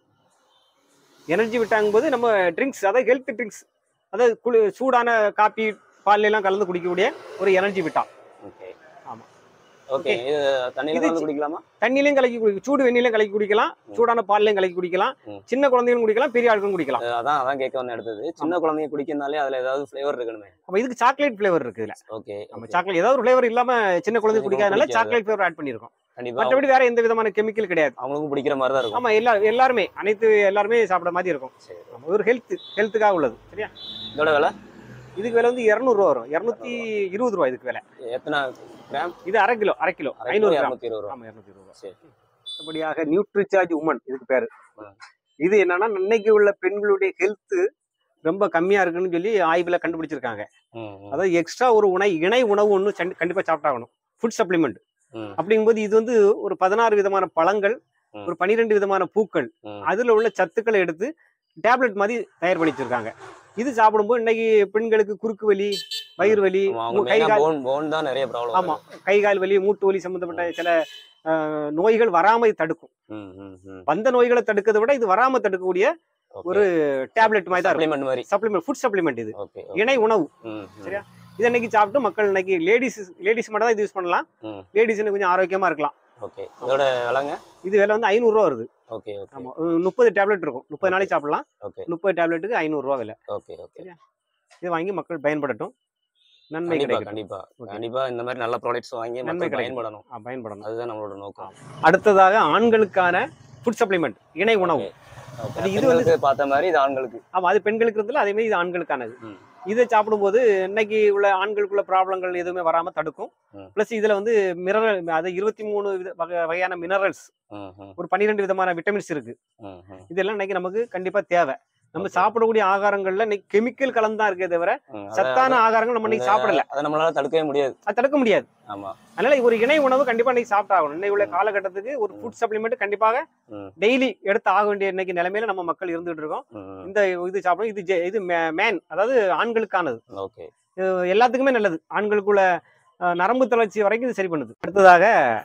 [SPEAKER 2] எனர்ஜி விட்டாங்கும் போது நம்ம ட்ரிங்க்ஸ் அதாவது ஹெல்த் ட்ரிங்க்ஸ் அதாவது குளி சூடான காப்பி பால் எல்லாம் கலந்து குடிக்கக்கூடிய ஒரு எனர்ஜி விட்டா
[SPEAKER 1] ஓகே
[SPEAKER 2] ஆமா.
[SPEAKER 1] ஓகே இது தண்ணியில
[SPEAKER 2] இது
[SPEAKER 1] கலந்து குடிக்கலாமா
[SPEAKER 2] தண்ணிலையும் கலக்கி குடி சூடு வெந்நிலையும் கலக்கி குடிக்கலாம்
[SPEAKER 1] ம்.
[SPEAKER 2] சூடான பால்லையும் கலக்கி குடிக்கலாம்
[SPEAKER 1] ம்.
[SPEAKER 2] சின்ன குழந்தைகளும் குடிக்கலாம் பெரிய ஆட்களும் குடிக்கலாம்
[SPEAKER 1] அது அதான் அதான் கேட்க வந்து எடுத்தது சின்ன குழந்தைங்க குடிக்கிறதுனாலே அதுல ஏதாவது ஃபிளேவர் இருக்கணுமே
[SPEAKER 2] அப்ப இதுக்கு சாக்லேட் ஃபிளேவர் இருக்கு இதுல
[SPEAKER 1] ஓகே
[SPEAKER 2] நம்ம சாக்லேட் ஏதாவது ஒரு ஃபிளேவர் இல்லாம சின்ன குழந்தை
[SPEAKER 1] சின்ன
[SPEAKER 2] குடிக்காதனால
[SPEAKER 1] குடிக்காது.
[SPEAKER 2] சாக்லேட் ஃபிளேவர் ஆட் பண்ணிருக்கோம்
[SPEAKER 1] கண்டிப்பா
[SPEAKER 2] மற்றபடி வேற எந்த விதமான கெமிக்கல் கிடையாது
[SPEAKER 1] அவங்களுக்கும் பிடிக்கிற மாதிரி தான் இருக்கும்
[SPEAKER 2] ஆமா எல்லா எல்லாருமே அனைத்து எல்லாருமே சாப்பிட மாதிரி இருக்கும்
[SPEAKER 1] சரி
[SPEAKER 2] ஆமா, ஒரு ஹெல்த் ஹெல்த்துக்காக உள்ளது சரியா
[SPEAKER 1] இதோட விலை
[SPEAKER 2] இதுக்கு விலை வந்து இரநூறுவா வரும் இரநூத்தி இருபது ரூபா இதுக்கு விலை
[SPEAKER 1] எத்தனை கிராம்
[SPEAKER 2] இது அரை கிலோ அரை கிலோ
[SPEAKER 1] அரை
[SPEAKER 2] ஐநூறு
[SPEAKER 1] கிலோ
[SPEAKER 2] கிராம்
[SPEAKER 1] இரநூத்தி இருபது ரூபா
[SPEAKER 2] ஆமா இரநூத்தி இருபது ரூபா
[SPEAKER 1] சரி
[SPEAKER 2] அடுத்தபடியாக நியூட்ரிசார்ஜ் உமன் இதுக்கு பேரு
[SPEAKER 1] ம்.
[SPEAKER 2] இது என்னன்னா இன்னைக்கு உள்ள பெண்களுடைய ஹெல்த் ரொம்ப கம்மியா இருக்குன்னு சொல்லி ஆய்வுல கண்டுபிடிச்சிருக்காங்க
[SPEAKER 1] ம், ம்,
[SPEAKER 2] அதாவது எக்ஸ்ட்ரா ஒரு உணவு இணை உணவு ஒன்று கண்டிப்பா சாப்பிட்டாகணும் ஃபுட் சப்ளிமெண்ட்
[SPEAKER 1] ம்,
[SPEAKER 2] அப்படிங்கும்போது இது வந்து ஒரு பதினாறு விதமான பழங்கள்
[SPEAKER 1] ம்.
[SPEAKER 2] ஒரு பனிரெண்டு விதமான பூக்கள்
[SPEAKER 1] ம்.
[SPEAKER 2] அதுல உள்ள சத்துக்களை எடுத்து டேப்லெட் மாதிரி தயார் பண்ணி வச்சிருக்காங்க இது சாப்பிடும்போது இன்னைக்கு பெண்களுக்கு குறுக்கு வலி வயிறு வலி
[SPEAKER 1] ஆமா, அவங்க
[SPEAKER 2] மூ- கை
[SPEAKER 1] மெயினா
[SPEAKER 2] கால்
[SPEAKER 1] போன் போன் தான் நிறைய ப்ராப்ளம்
[SPEAKER 2] ஆமா கை கால் வலி மூட்டு வலி சம்பந்தப்பட்ட சில அஹ், நோய்கள் வராம இது தடுக்கும்
[SPEAKER 1] ம் ம் ம்
[SPEAKER 2] வந்த நோய்களை தடுக்கிறதை விட இது வராம தடுக்கக்கூடிய ஒரு டேப்லெட் மாதிரி தான் இருக்கும்
[SPEAKER 1] சப்ளிமெண்ட் மாதிரி
[SPEAKER 2] சப்ளிமெண்ட் ஃபுட் சப்ளிமெண்ட் இது
[SPEAKER 1] ஓகே
[SPEAKER 2] இணை உணவு
[SPEAKER 1] ம் ம்.
[SPEAKER 2] சரியா? இது இன்னைக்கு சாப்பிட்டு மக்கள் இன்னைக்கு லேடிஸ் லேடிஸ் மட்டும் தான் இது யூஸ் பண்ணலாம்
[SPEAKER 1] ம்.
[SPEAKER 2] லேடிஸ் கொஞ்சம் ஆரோக்கியமா இருக்கலாம்
[SPEAKER 1] ஓகே இதோட விலைங்க
[SPEAKER 2] இது விலை வந்து ஐநூறுரூவா வருது
[SPEAKER 1] ஓகே ஓகே
[SPEAKER 2] ஆமா ஒரு முப்பது டேப்லெட் இருக்கும் முப்பது நாளைக்கு சாப்பிடலாம்
[SPEAKER 1] ஓகே
[SPEAKER 2] முப்பது டேப்லெட்டுக்கு ஐநூறுரூவா விலை
[SPEAKER 1] ஓகே ஓகே
[SPEAKER 2] இதை வாங்கி மக்கள் பயன்படட்டும் நன்மை
[SPEAKER 1] கண்டிப்பா
[SPEAKER 2] கிடைக்கும்
[SPEAKER 1] கண்டிப்பா
[SPEAKER 2] Okay.
[SPEAKER 1] கண்டிப்பா இந்த மாதிரி நல்ல ப்ராடக்ட்ஸ் வாங்கி
[SPEAKER 2] நன்மை
[SPEAKER 1] மக்கள்
[SPEAKER 2] கிடைக்கும்.
[SPEAKER 1] பயன்படணும்
[SPEAKER 2] ஆ, பயன்படணும்
[SPEAKER 1] அதுதான் நம்மளோட நோக்கம்
[SPEAKER 2] அடுத்ததாக ஆண்களுக்கான ஃபுட் சப்ளிமெண்ட் இணை உணவு
[SPEAKER 1] Okay.
[SPEAKER 2] அது இது
[SPEAKER 1] பெண்களுக்கு பார்த்த மாதிரி இது ஆண்களுக்கு
[SPEAKER 2] ஆமா அது பெண்களுக்கு இருந்ததுல அதே மாதிரி இது ஆண்களுக்கானது
[SPEAKER 1] ம்.
[SPEAKER 2] இதை சாப்பிடும்போது இன்னைக்கு உள்ள ஆண்களுக்குள்ள ப்ராப்ளங்கள் எதுவுமே வராம தடுக்கும்
[SPEAKER 1] ம்.
[SPEAKER 2] பிளஸ் இதுல வந்து மினரல் அது இருபத்தி மூணு வித வகை வகையான மினரல்ஸ்
[SPEAKER 1] ம் ம்
[SPEAKER 2] ஒரு பன்னிரெண்டு விதமான விட்டமின்ஸ் இருக்கு
[SPEAKER 1] ம் ம்
[SPEAKER 2] இதெல்லாம் இன்னைக்கு நமக்கு கண்டிப்பா தேவை நம்ம
[SPEAKER 1] Okay.
[SPEAKER 2] சாப்பிடக்கூடிய ஆகாரங்கள்ல இன்னைக்கு கெமிக்கல் கலந்து தான் இருக்கே தவிர
[SPEAKER 1] ம். அத-
[SPEAKER 2] சத்தான ஆகாரங்கள் நம்ம இன்னைக்கு
[SPEAKER 1] அந்த-
[SPEAKER 2] சாப்பிடல
[SPEAKER 1] அதை நம்மளால தடுக்கவே முடியாது
[SPEAKER 2] அது தடுக்க முடியாது
[SPEAKER 1] ஆமா
[SPEAKER 2] அதனால ஒரு இணை உணவு கண்டிப்பா இன்னைக்கு சாப்பிட்டாகணும் இன்னைக்கு உள்ள காலகட்டத்துக்கு ஒரு ஃபுட் சப்ளிமெண்ட் கண்டிப்பாக
[SPEAKER 1] ம்.
[SPEAKER 2] டெய்லி எடுத்து ஆக வேண்டிய இன்னைக்கு நிலைமையில நம்ம மக்கள் இருந்துட்டு இருக்கோம்
[SPEAKER 1] ம்
[SPEAKER 2] இந்த இது சாப்பிடணும் இது ஜெ- இது மேன் அதாவது ஆண்களுக்கானது
[SPEAKER 1] ஓகே
[SPEAKER 2] இது எல்லாத்துக்குமே நல்லது ஆண்களுக்குள்ள அஹ், நரம்பு தளர்ச்சி வரைக்கும் இது சரி பண்ணுது அடுத்ததாக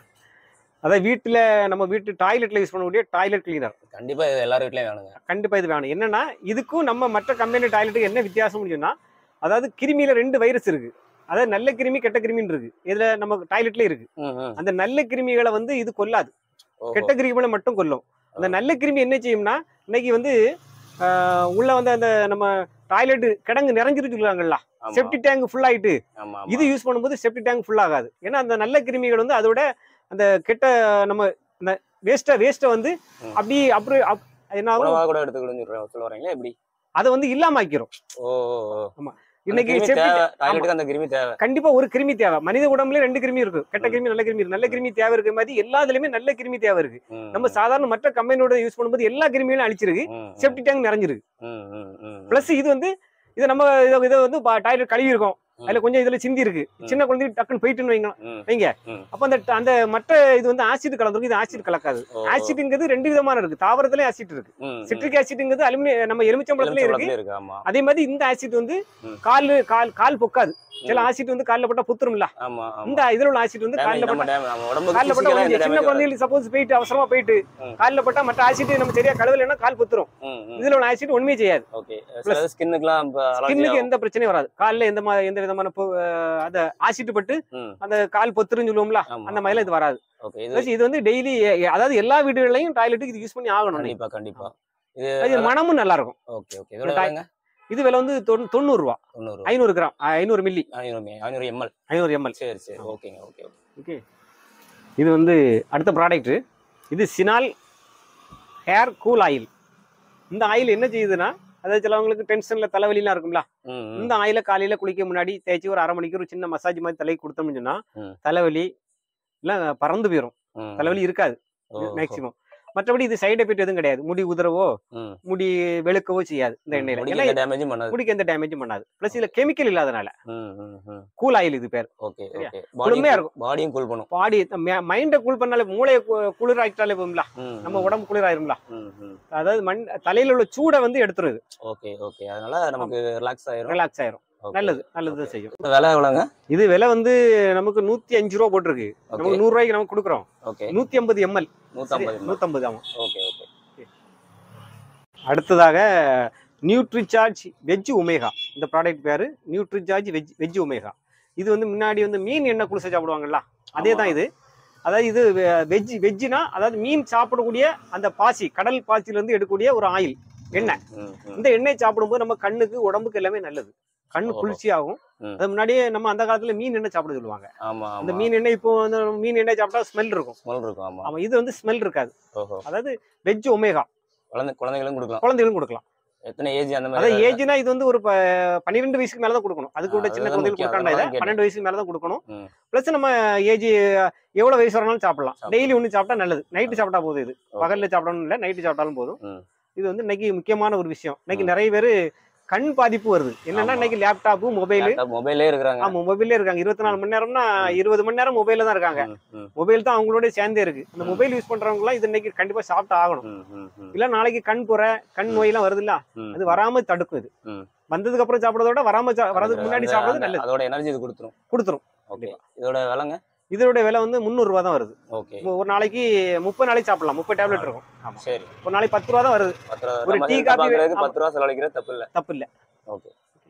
[SPEAKER 2] அதாவது வீட்டுல நம்ம வீட்டு டாய்லெட்ல யூஸ் பண்ணக்கூடிய டாய்லெட் கிளீனர்
[SPEAKER 1] கண்டிப்பா இது எல்லார் வீட்லயும் வேணுங்க
[SPEAKER 2] கண்டிப்பா இது வேணும் என்னன்னா இதுக்கும் நம்ம மற்ற கம்பெனி டாய்லெட்டுக்கு என்ன வித்தியாசம் சொன்னா அதாவது கிருமியில ரெண்டு வைரஸ் இருக்கு அதாவது நல்ல கிருமி கெட்ட கிருமின்னு இருக்கு இதுல நம்ம டாய்லெட்ல இருக்கு
[SPEAKER 1] ம் ம்
[SPEAKER 2] அந்த நல்ல கிருமிகளை வந்து இது கொல்லாது
[SPEAKER 1] ஓஹோ.
[SPEAKER 2] கெட்ட கிருமிகளை மட்டும் கொல்லும் அந்த நல்ல கிருமி என்ன செய்யும்னா இன்னைக்கு வந்து ஆஹ், உள்ள வந்து அந்த நம்ம டாய்லெட் கிடங்கு நிறைஞ்சிருக்கு சொல்லுவாங்கல்ல
[SPEAKER 1] ஆமா.
[SPEAKER 2] செப்டி டேங்க் ஃபுல் ஆயிட்டு
[SPEAKER 1] ஆமா ஆமா.
[SPEAKER 2] இது யூஸ் பண்ணும்போது செப்டி டேங்க் ஃபுல் ஆகாது ஏன்னா அந்த நல்ல கிருமிகள் வந்து அதோட அந்த கெட்ட நம்ம அந்த வேஸ்ட்டை வேஸ்ட்டை வந்து
[SPEAKER 1] ம்.
[SPEAKER 2] அப்படி அப்படி அப்- என்ன ஆகும்
[SPEAKER 1] உணவா கூட எடுத்துக்கிட்டு சொல்ற- சொல்ல வரீங்களா எப்படி
[SPEAKER 2] அதை வந்து இல்லாம ஆக்கிரும்
[SPEAKER 1] ஓ ஓ ஓ
[SPEAKER 2] இன்னைக்கு
[SPEAKER 1] அந்த கிருமி
[SPEAKER 2] septic-
[SPEAKER 1] தேவை டாய்லெட்டுக்கு அந்த கிருமி தேவை
[SPEAKER 2] கண்டிப்பா ஒரு கிருமி தேவை மனித உடம்புல ரெண்டு கிருமி இருக்கு கெட்ட கிருமி நல்ல கிருமி இருக்கு நல்ல கிருமி தேவை இருக்கிற மாதிரி எல்லாத்துலயுமே நல்ல கிருமி தேவை இருக்கு
[SPEAKER 1] ம்,
[SPEAKER 2] நம்ம சாதாரண மற்ற கம்பெனியோட யூஸ் பண்ணும்போது எல்லா கிருமிகளும் அழிச்சிருக்கு
[SPEAKER 1] ம், ம்,
[SPEAKER 2] செப்டி டேங்க் நிறைஞ்சிருக்கு
[SPEAKER 1] ம், ம், ம், ம்.
[SPEAKER 2] பிளஸ் இது வந்து இதை நம்ம இதை இதை வந்து டாய்லெட் கழுவி இருக்கோம் அதுல கொஞ்சம் இதுல சிந்தி இருக்கு
[SPEAKER 1] ம்.
[SPEAKER 2] சின்ன குழந்தைக்கு டக்குன்னு போயிட்டுன்னு வைங்க
[SPEAKER 1] ம்,
[SPEAKER 2] வைங்க
[SPEAKER 1] ம்.
[SPEAKER 2] அப்ப அந்த அந்த மற்ற இது வந்து ஆசிட் கலந்துருக்கு இது ஆசிட் கலக்காது
[SPEAKER 1] ஓ,
[SPEAKER 2] ஆசிட்ங்கிறது ரெண்டு விதமான இருக்கு தாவரத்திலே ஆசிட் இருக்கு
[SPEAKER 1] ம், ம்.
[SPEAKER 2] சிட்ரிக் ஆசிட்ங்கிறது அலுமினியம் நம்ம எலுமிச்சம்பழத்துல இருக்கு
[SPEAKER 1] எலுமிச்சம்பழத்துல இருக்கு ஆமா
[SPEAKER 2] அதே மாதிரி இந்த ஆசிட் வந்து
[SPEAKER 1] ம்.
[SPEAKER 2] கால் கால் கால் பொக்காது சில
[SPEAKER 1] ம்.
[SPEAKER 2] ஆசிட் வந்து கால்ல பட்டா புத்துரும்ல
[SPEAKER 1] ஆமா ஆமா
[SPEAKER 2] இந்த இதுல உள்ள ஆசிட் வந்து
[SPEAKER 1] Damage
[SPEAKER 2] கால்ல
[SPEAKER 1] நம்ம
[SPEAKER 2] பட்டா
[SPEAKER 1] damage- நம்ம உடம்புக்கு
[SPEAKER 2] கால்ல பட்டா
[SPEAKER 1] physical ஆ
[SPEAKER 2] ஒழிஞ்சு
[SPEAKER 1] எந்த
[SPEAKER 2] சின்ன
[SPEAKER 1] damage வராது.
[SPEAKER 2] குழந்தைகளுக்கு சப்போஸ் போயிட்டு அவசரமா போயிட்டு
[SPEAKER 1] ம்.
[SPEAKER 2] கால்ல பட்டா மற்ற ஆசிட் நம்ம சரியா கழுவலைன்னா கால் புத்துரும்
[SPEAKER 1] ம், ம்.
[SPEAKER 2] இதுல உள்ள ஆசிட் ஒண்ணுமே செய்யாது
[SPEAKER 1] ஓகே சில ஸ்கின்னுக்குலாம்
[SPEAKER 2] ஸ்கின்னுக்கு எந்த பிரச்சனையும் வராது கால்ல எந்த மா- எந்த விதமான பொ- அஹ் அந்த ஆசிட் பட்டு
[SPEAKER 1] ம்
[SPEAKER 2] அந்த கால் பொத்துருன்னு சொல்லுவோம்ல
[SPEAKER 1] ஆமா
[SPEAKER 2] அந்த மாதிரிலாம் இது வராது
[SPEAKER 1] ஓகே இது
[SPEAKER 2] Plus இது வந்து டெய்லி அதாவது எல்லா வீடுகள்லயும் டாய்லெட்டுக்கு இது யூஸ் பண்ணி ஆகணும்
[SPEAKER 1] கண்டிப்பா கண்டிப்பா
[SPEAKER 2] இது மனமும் நல்லா இருக்கும்
[SPEAKER 1] ஓகே ஓகே இதோட
[SPEAKER 2] இந்த டை-
[SPEAKER 1] விலைங்க
[SPEAKER 2] இது விலை வந்து தொண்ணூ- தொண்ணூறு ரூபா
[SPEAKER 1] தொண்ணூறு
[SPEAKER 2] ஐநூறு கிராம் ஐநூறு மில்லி
[SPEAKER 1] ஐநூறு ஐநூறு எம்எல்
[SPEAKER 2] ஐநூறு எம்எல்
[SPEAKER 1] சரி சரி ஓகேங்க ஓகே ஓகே
[SPEAKER 2] ஓகே இது வந்து அடுத்த ப்ராடக்ட் இது சினால் ஹேர் கூல் ஆயில் இந்த ஆயில் என்ன செய்யுதுன்னா அதாவது சிலவங்களுக்கு டென்ஷன்ல தலைவலிலாம் இருக்கும்ல
[SPEAKER 1] ம் ம்.
[SPEAKER 2] இந்த ஆயில காலையில குளிக்க முன்னாடி தேய்ச்சி ஒரு அரை மணிக்கு ஒரு சின்ன மசாஜ் மாதிரி தலைக்கு கொடுத்தோம்னு சொன்னா
[SPEAKER 1] ம்.
[SPEAKER 2] தலைவலி எல்லாம் பறந்து போயிடும்
[SPEAKER 1] ம்.
[SPEAKER 2] தலைவலி இருக்காது
[SPEAKER 1] ஓ,
[SPEAKER 2] மேக்சிமம் மற்றபடி இது சைடு எஃபெக்ட் எதுவும் கிடையாது முடி உதறவோ
[SPEAKER 1] ம்.
[SPEAKER 2] முடி வெளுக்கவோ செய்யாது இந்த எண்ணெயில
[SPEAKER 1] முடிக்கு
[SPEAKER 2] ஏன்னா
[SPEAKER 1] எந்த டேமேஜும் பண்ணாது
[SPEAKER 2] முடிக்கு எந்த டேமேஜும் பண்ணாது பிளஸ் இதுல கெமிக்கல் இல்லாதனால
[SPEAKER 1] ம் ம் ம்
[SPEAKER 2] கூல் ஆயில் இது பேர்
[SPEAKER 1] ஓகே
[SPEAKER 2] சரியா?
[SPEAKER 1] ஓகே
[SPEAKER 2] குளுமையா
[SPEAKER 1] பாடியும்
[SPEAKER 2] இருக்கும்.
[SPEAKER 1] பாடியும் கூல் பண்ணும்
[SPEAKER 2] பாடி மைண்டை கூல் பண்ணாலே மூளையை கு- குளிர் ஆக்கிட்டாலே போகும்ல
[SPEAKER 1] ம்
[SPEAKER 2] நம்ம உடம்பு குளிர் ஆயிரும்ல
[SPEAKER 1] ம் ம்
[SPEAKER 2] அதாவது மண் தலையில உள்ள சூடை வந்து எடுத்துருது
[SPEAKER 1] ஓகே ஓகே அதனால நமக்கு ரிலாக்ஸ் ஆயிரும்
[SPEAKER 2] ரிலாக்ஸ் ஆயிரும்
[SPEAKER 1] Okay.
[SPEAKER 2] நல்லது நல்லது செய்யும்
[SPEAKER 1] இந்த விலை எவ்வளோங்க
[SPEAKER 2] இது விலை வந்து நமக்கு நூத்தி அஞ்சு ரூபா போட்டிருக்கு
[SPEAKER 1] ஓகே
[SPEAKER 2] நமக்கு நூறு ரூபாய்க்கு நமக்கு கொடுக்குறோம்
[SPEAKER 1] ஓகே
[SPEAKER 2] நூத்தி ஐம்பது எம்எல்
[SPEAKER 1] நூற்றம்பது
[SPEAKER 2] நூத்தம்பது ஆமா
[SPEAKER 1] ஓகே ஓகே
[SPEAKER 2] அடுத்ததாக நியூட்ரிசார்ஜ் வெஜ் ஒமேகா இந்த ப்ராடக்ட் பேரு நியூட்ரிசார்ஜ் வெஜ் வெஜ் ஒமேகா இது வந்து முன்னாடி வந்து மீன் எண்ணெய் குளிசை சாப்பிடுவாங்கல்ல அதே தான் இது அதாவது இது வெஜ் வெஜ்ஜுனா அதாவது மீன் சாப்பிடக்கூடிய அந்த பாசி கடல் பாசியில இருந்து எடுக்கக்கூடிய ஒரு ஆயில் எண்ணெய்
[SPEAKER 1] ம் ம்
[SPEAKER 2] இந்த எண்ணெய் சாப்பிடும்போது நம்ம கண்ணுக்கு உடம்புக்கு எல்லாமே நல்லது கண்ணு
[SPEAKER 1] ஓஹோ.
[SPEAKER 2] குளிர்ச்சி ஆகும்
[SPEAKER 1] ம்.
[SPEAKER 2] அது முன்னாடியே நம்ம அந்த காலத்துல மீன் எண்ணெய் சாப்பிட சொல்லுவாங்க
[SPEAKER 1] ஆமா
[SPEAKER 2] இந்த
[SPEAKER 1] ஆமா
[SPEAKER 2] மீன் எண்ணெய் இப்போ வந்து மீன் எண்ணெய் சாப்பிட்டா ஸ்மெல் இருக்கும்
[SPEAKER 1] ஸ்மெல் இருக்கும் ஆமா
[SPEAKER 2] ஆமா இது வந்து ஸ்மெல் இருக்காது
[SPEAKER 1] ஓஹோ
[SPEAKER 2] அதாவது வெஜ் ஒமேகா
[SPEAKER 1] குழந்தை குழந்தைகளும் கொடுக்கலாம்
[SPEAKER 2] குழந்தைகளும் கொடுக்கலாம்
[SPEAKER 1] எத்தனை ஏஜ் அந்த
[SPEAKER 2] அதாவது
[SPEAKER 1] மாதிரி
[SPEAKER 2] ஏஜ்னா இது வந்து ஒரு ப- பன்னிரெண்டு வயசுக்கு மேல தான் கொடுக்கணும் அதுக்கு கூட
[SPEAKER 1] ஆ,
[SPEAKER 2] சின்ன
[SPEAKER 1] அதுதான்
[SPEAKER 2] குழந்தைகளுக்கு
[SPEAKER 1] முக்கியம்.
[SPEAKER 2] கொடுக்காண்டா இதை
[SPEAKER 1] அதனால
[SPEAKER 2] பன்னெண்டு வயசுக்கு மேல தான் கொடுக்கணும்
[SPEAKER 1] ம்.
[SPEAKER 2] பிளஸ் நம்ம ஏஜ் எவ்வளவு வயசு வரனாலும் சாப்பிடலாம்
[SPEAKER 1] சாப்பிடலாம்.
[SPEAKER 2] டெய்லி ஒன்று சாப்பிட்டா நல்லது நைட்டு சாப்பிட்டா போதும் இது
[SPEAKER 1] Okay.
[SPEAKER 2] பகல்ல சாப்பிடணும் இல்லை நைட்டு சாப்பிட்டாலும் போதும்
[SPEAKER 1] ம்.
[SPEAKER 2] இது வந்து இன்னைக்கு முக்கியமான ஒரு விஷயம் இன்னைக்கு
[SPEAKER 1] ம்.
[SPEAKER 2] நிறைய பேர் கண் பாதிப்பு வருது என்னன்னா
[SPEAKER 1] ஆமா.
[SPEAKER 2] இன்னைக்கு லேப்டாப்பு மொபைலு
[SPEAKER 1] Laptop, மொபைலே இருக்கிறாங்க
[SPEAKER 2] ஆமா மொபைல்லே இருக்காங்க இருபத்தி நாலு மணி நேரம்னா
[SPEAKER 1] ம்.
[SPEAKER 2] இருபது மணி நேரம் மொபைல்ல தான் இருக்காங்க
[SPEAKER 1] ம், ம்,
[SPEAKER 2] மொபைல் தான் அவங்களோட சேர்ந்தே இருக்கு அந்த
[SPEAKER 1] ம்.
[SPEAKER 2] மொபைல் யூஸ் பண்றவங்க எல்லாம் இது இன்னைக்கு கண்டிப்பா சாப்பிட்டு ஆகணும்
[SPEAKER 1] ம், ம், ம்,
[SPEAKER 2] இல்ல நாளைக்கு கண் புற கண்
[SPEAKER 1] ம்.
[SPEAKER 2] நோய் எல்லாம் வருது இல்ல
[SPEAKER 1] ம்.
[SPEAKER 2] அது வராம தடுக்கும் இது
[SPEAKER 1] ம்.
[SPEAKER 2] வந்ததுக்கு அப்புறம் சாப்பிடறத விட வராம சா- வரதுக்கு முன்னாடி
[SPEAKER 1] அந்த-
[SPEAKER 2] சாப்பிடுறது
[SPEAKER 1] அந்த-
[SPEAKER 2] நல்லது
[SPEAKER 1] அதோட எனர்ஜி இது கொடுத்துரும்
[SPEAKER 2] கொடுத்துரும்
[SPEAKER 1] ஓகே இதோட விலைங்க
[SPEAKER 2] இதோட விலை வந்து முந்நூறு ரூபா தான் வருது
[SPEAKER 1] ஓகே
[SPEAKER 2] ஒரு நாளைக்கு முப்பது நாளைக்கு சாப்பிடலாம் முப்பது டேப்லெட் இருக்கும் ஆமா
[SPEAKER 1] சரி
[SPEAKER 2] ஒரு நாளைக்கு பத்து ரூபா தான் வருது
[SPEAKER 1] பத்து ரூபா
[SPEAKER 2] ஒரு
[SPEAKER 1] நம்ம
[SPEAKER 2] டீ
[SPEAKER 1] health
[SPEAKER 2] காபி
[SPEAKER 1] பார்க்கறதுக்கு
[SPEAKER 2] ஆமா.
[SPEAKER 1] பத்து ரூபா செலவழிக்கிறது தப்பு இல்ல
[SPEAKER 2] தப்பு இல்ல
[SPEAKER 1] ஓகே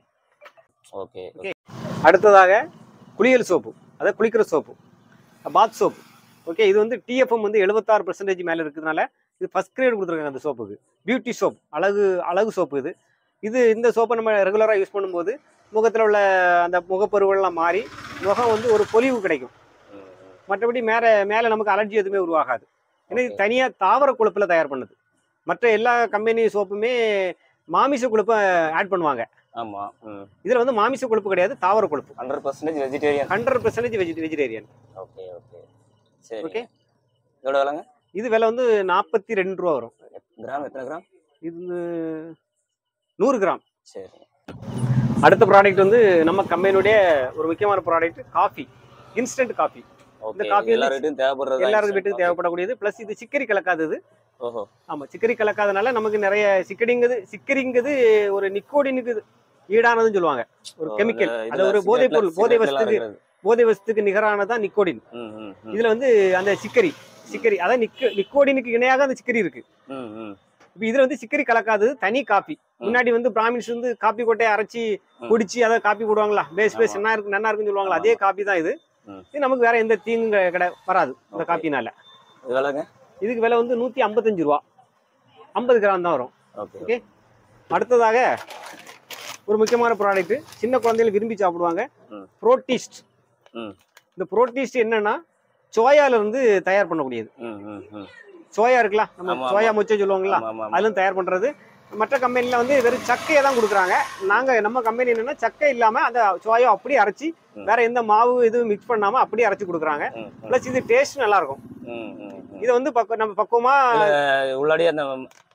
[SPEAKER 1] ஓகே
[SPEAKER 2] Okay. அடுத்ததாக குளியல் சோப்பு அதாவது குளிக்கிற சோப்பு பாத் சோப்பு ஓகே இது வந்து டிஎஃப்எம் வந்து எழுபத்தாறு பெர்சன்டேஜ் மேல இருக்கிறதுனால இது ஃபர்ஸ்ட் கிரேட் கொடுத்துருக்காங்க அந்த சோப்புக்கு பியூட்டி சோப் அழகு அழகு சோப்பு இது இது இந்த சோப்பை நம்ம ரெகுலராக யூஸ் பண்ணும்போது முகத்தில் உள்ள அந்த முகப்பருவெல்லாம் மாறி முகம் வந்து ஒரு பொலிவு கிடைக்கும்
[SPEAKER 1] ம், ம்.
[SPEAKER 2] மற்றபடி மேலே மேலே நமக்கு அலர்ஜி எதுவுமே உருவாகாது ஏன்னா இது
[SPEAKER 1] Okay.
[SPEAKER 2] தனியாக தாவர கொழுப்பில் தயார் பண்ணுது மற்ற எல்லா கம்பெனி சோப்புமே மாமிச கொழுப்பை ஆட் பண்ணுவாங்க
[SPEAKER 1] ஆமா ம்
[SPEAKER 2] இதில் வந்து மாமிச கொழுப்பு கிடையாது தாவர கொழுப்பு
[SPEAKER 1] hundred percentage vegetarian
[SPEAKER 2] hundred percentage veggie vegetarian
[SPEAKER 1] okay okay சரி
[SPEAKER 2] Okay.
[SPEAKER 1] இதோட விலைங்க
[SPEAKER 2] இது விலை வந்து நாற்பத்தி ரெண்டு ரூபா வரும்
[SPEAKER 1] கிராம் எத்தனை கிராம்
[SPEAKER 2] இது நூறு கிராம்
[SPEAKER 1] சரி
[SPEAKER 2] அடுத்த ப்ராடக்ட் வந்து நம்ம கம்பெனியுடைய ஒரு முக்கியமான product coffee instant coffee
[SPEAKER 1] okay
[SPEAKER 2] coffee வந்து
[SPEAKER 1] எல்லார் வீட்டும் தேவைப்படுறது
[SPEAKER 2] எல்லாருக்கும் வீட்டுக்கு தேவைப்படக்கூடியது ப்ளஸ் இது சிக்கரி கலக்காதது
[SPEAKER 1] ஓஹோ
[SPEAKER 2] ஆமா சிக்கரி கலக்காதனால நமக்கு நிறைய சிக்கடிங்கிறது சிக்கரிங்கிறது ஒரு நிக்கோடினுக்கு ஈடானதுன்னு சொல்லுவாங்க ஒரு
[SPEAKER 1] ஓ,
[SPEAKER 2] கெமிக்கல்
[SPEAKER 1] இந்த
[SPEAKER 2] அது
[SPEAKER 1] இதுல
[SPEAKER 2] ஒரு போதைப்
[SPEAKER 1] cigarette-
[SPEAKER 2] பொருள் போதை
[SPEAKER 1] cigarette எல்லாம்
[SPEAKER 2] வஸ்துக்கு
[SPEAKER 1] இருக்கிறது.
[SPEAKER 2] போதை வஸ்துக்கு நிகரானதான் நிக்கோடின்
[SPEAKER 1] ம், ம், ம்.
[SPEAKER 2] இதுல வந்து அந்த சிக்கரி சிக்கரி அதாவது நிக்க நிக்கோடினுக்கு இணையாக அந்த சிக்கரி இருக்கு
[SPEAKER 1] ம், ம்.
[SPEAKER 2] இப்போ இதுல வந்து சிக்கரி கலக்காதது தனி காப்பி முன்னாடி வந்து பிராமின்ஸ் வந்து காப்பி கொட்டையை அரைச்சி
[SPEAKER 1] ம்.
[SPEAKER 2] குடிச்சு அதை காப்பி போடுவாங்களா பேஸ் பேஸ்
[SPEAKER 1] ஆமா.
[SPEAKER 2] என்ன இருக்கு நல்லா இருக்குன்னு சொல்லுவாங்களா
[SPEAKER 1] ஆமா.
[SPEAKER 2] அதே காப்பி தான் இது
[SPEAKER 1] ம்.
[SPEAKER 2] இது நமக்கு வேற எந்த தீங்கு கிடை வராது இந்த
[SPEAKER 1] Okay.
[SPEAKER 2] காப்பினால
[SPEAKER 1] இது விலைங்க
[SPEAKER 2] இதுக்கு விலை வந்து நூத்தி ஐம்பத்தஞ்சு ரூபா ஐம்பது கிராம் தான் வரும்
[SPEAKER 1] ஓகே
[SPEAKER 2] Okay. அடுத்ததாக ஒரு முக்கியமான ப்ராடக்ட் சின்ன குழந்தைகள் விரும்பி சாப்பிடுவாங்க
[SPEAKER 1] ம்.
[SPEAKER 2] புரோட்டிஸ்ட்
[SPEAKER 1] ம்.
[SPEAKER 2] இந்த புரோட்டிஸ்ட் என்னன்னா சோயால இருந்து தயார் பண்ணக்கூடியது
[SPEAKER 1] ம், ம், ம்.
[SPEAKER 2] சோயா இருக்குல்ல நம்ம
[SPEAKER 1] ஆமா,
[SPEAKER 2] சோயா முச்சை சொல்லுவாங்களா
[SPEAKER 1] ஆமா, ஆமா, ஆமா.
[SPEAKER 2] அதுல தயார் பண்றது மற்ற கம்பெனில வந்து வெறும் சக்கையை தான் கொடுக்குறாங்க நாங்க நம்ம கம்பெனி என்னன்னா சக்கை இல்லாம அந்த சோயா அப்படியே அரைச்சி
[SPEAKER 1] ம்.
[SPEAKER 2] வேற எந்த மாவு எதுவும் மிக்ஸ் பண்ணாம அப்படியே அரைச்சி கொடுக்குறாங்க
[SPEAKER 1] ம், ம்,
[SPEAKER 2] பிளஸ் இது டேஸ்ட் நல்லா இருக்கும்
[SPEAKER 1] ம், ம், ம்.
[SPEAKER 2] இதை வந்து பக்க நம்ம பக்குவமா
[SPEAKER 1] இதுல உள்ளாடியே அந்த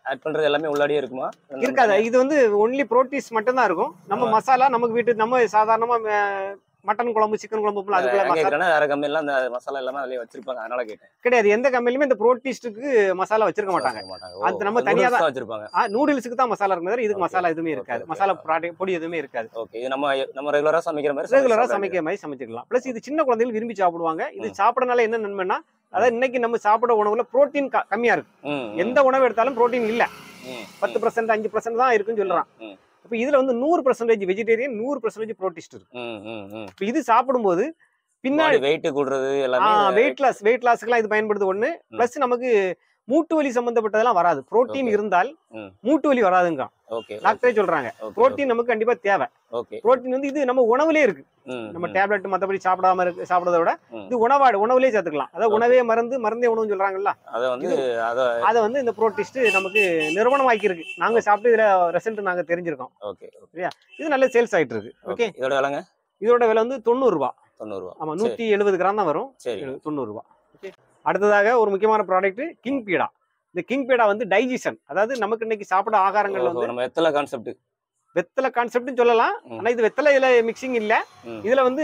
[SPEAKER 1] ஆட் பண்றது எல்லாமே உள்ளாடியே இருக்குமா
[SPEAKER 2] இருக்காது இது வந்து ஒன்லி ப்ரோட்டீஸ் மட்டும் தான் இருக்கும் நம்ம மசாலா நமக்கு வீட்டு நம்ம சாதாரணமா அஹ், மட்டன் குழம்பு சிக்கன் குழம்பு போல அதுக்குள்ள மசாலா
[SPEAKER 1] கேட்கறேன்னா வேற கம்பெனில அந்த மசாலா எல்லாமே அதுலயே வச்சிருப்பாங்க அதனால கேட்டேன்
[SPEAKER 2] கிடையாது எந்த கம்பெனிலுமே இந்த ப்ரோட்டீஸ்டுக்கு மசாலா வச்சிருக்க மாட்டாங்க
[SPEAKER 1] மாட்டாங்க
[SPEAKER 2] அது நம்ம தனியா தான்-
[SPEAKER 1] வச்சிருப்பாங்க
[SPEAKER 2] நூடுல்ஸுக்கு தான் மசாலா இருக்கும் தவிர இதுக்கு
[SPEAKER 1] Okay.
[SPEAKER 2] மசாலா எதுவுமே இருக்காது
[SPEAKER 1] Okay, okay.
[SPEAKER 2] மசாலா ப்ராடக்ட் பொடி எதுவுமே இருக்காது
[SPEAKER 1] ஓகே இது நம்ம நம்ம ரெகுலரா சமைக்கிற மாதிரி
[SPEAKER 2] ரெகுலரா
[SPEAKER 1] சாப்பிட
[SPEAKER 2] சமைக்கிற மாதிரி சமைச்சுக்கலாம் ப்ளஸ் இது சின்ன குழந்தைகள் விரும்பி சாப்பிடுவாங்க இது
[SPEAKER 1] ம்.
[SPEAKER 2] சாப்பிடறனால என்ன நன்மைன்னா அதாவது இன்னைக்கு நம்ம சாப்பிட உணவுல புரோட்டீன் கம்மியா இருக்கு
[SPEAKER 1] ம், ம்,
[SPEAKER 2] எந்த உணவு எடுத்தாலும் புரோட்டீன் இல்ல
[SPEAKER 1] ம்,
[SPEAKER 2] பத்து பர்சன்ட் அஞ்சு பர்சன்ட் தான் இருக்குன்னு சொல்றான்
[SPEAKER 1] ம்,
[SPEAKER 2] இப்போ இதுல வந்து நூறு பர்சன்டேஜ் வெஜிடேரியன் நூறு பர்சன்டேஜ் ப்ரோட்டிஸ்ட் இருக்கு
[SPEAKER 1] ம், ம், ம்.
[SPEAKER 2] இப்போ இது சாப்பிடும்போது பின்னாடி
[SPEAKER 1] வெயிட் கூடுறது எல்லாமே
[SPEAKER 2] வெயிட் லாஸ் வெயிட் லாஸ்க்குலாம் இது பயன்படுது ஒண்ணு ப்ளஸ் நமக்கு மூட்டு வலி சம்பந்தப்பட்டதெல்லாம் வராது புரோட்டீன்
[SPEAKER 1] Okay.
[SPEAKER 2] இருந்தால்
[SPEAKER 1] ம்.
[SPEAKER 2] மூட்டு வலி வராதுங்க
[SPEAKER 1] ஓகே
[SPEAKER 2] டாக்டரே சொல்றாங்க புரோட்டீன் நமக்கு கண்டிப்பா தேவை
[SPEAKER 1] ஓகே
[SPEAKER 2] புரோட்டீன் வந்து இது நம்ம உணவுலயே இருக்கு நம்ம டேப்லெட் மத்தபடி சாப்பிடாம இருக்கு சாப்பிடறத விட
[SPEAKER 1] ம்.
[SPEAKER 2] இது உணவாடு உணவுலயே சேர்த்துக்கலாம் அதாவது
[SPEAKER 1] Okay.
[SPEAKER 2] உணவே மருந்து மருந்தே உணவுன்னு சொல்றாங்கல்ல
[SPEAKER 1] அத வந்து அத
[SPEAKER 2] அதை வந்து இந்த புரோட்டிஸ்ட் நமக்கு நிறுவனமாக்கி இருக்கு நாங்க சாப்பிட்டு இதுல ரிசல்ட் நாங்க தெரிஞ்சிருக்கோம்
[SPEAKER 1] ஓகே
[SPEAKER 2] இது நல்ல சேல்ஸ் ஆயிட்டு இருக்கு ஓகே
[SPEAKER 1] இதோட விலைங்க
[SPEAKER 2] இதோட விலை வந்து தொண்ணூறு ரூபா
[SPEAKER 1] தொண்ணூறு ரூபா
[SPEAKER 2] ஆமா நூத்தி எழுபது கிராம் தான் வரும்
[SPEAKER 1] சரி
[SPEAKER 2] தொண்ணூறு ரூபா ஓகே அடுத்ததாக ஒரு முக்கியமான ப்ராடக்ட் கிங் பீடா இந்த கிங் பீடா வந்து டைஜஷன் அதாவது நமக்கு இன்னைக்கு சாப்பிட ஆகாரங்கள்ல
[SPEAKER 1] ஓஹோ,
[SPEAKER 2] வந்து
[SPEAKER 1] நம்ம எத்தனை கான்செப்ட்
[SPEAKER 2] வெத்தலை கான்செப்ட்னு சொல்லலாம்
[SPEAKER 1] ம்.
[SPEAKER 2] ஆனா இது வெத்தலை இதுல மிக்சிங் இல்ல
[SPEAKER 1] ம்.
[SPEAKER 2] இதுல வந்து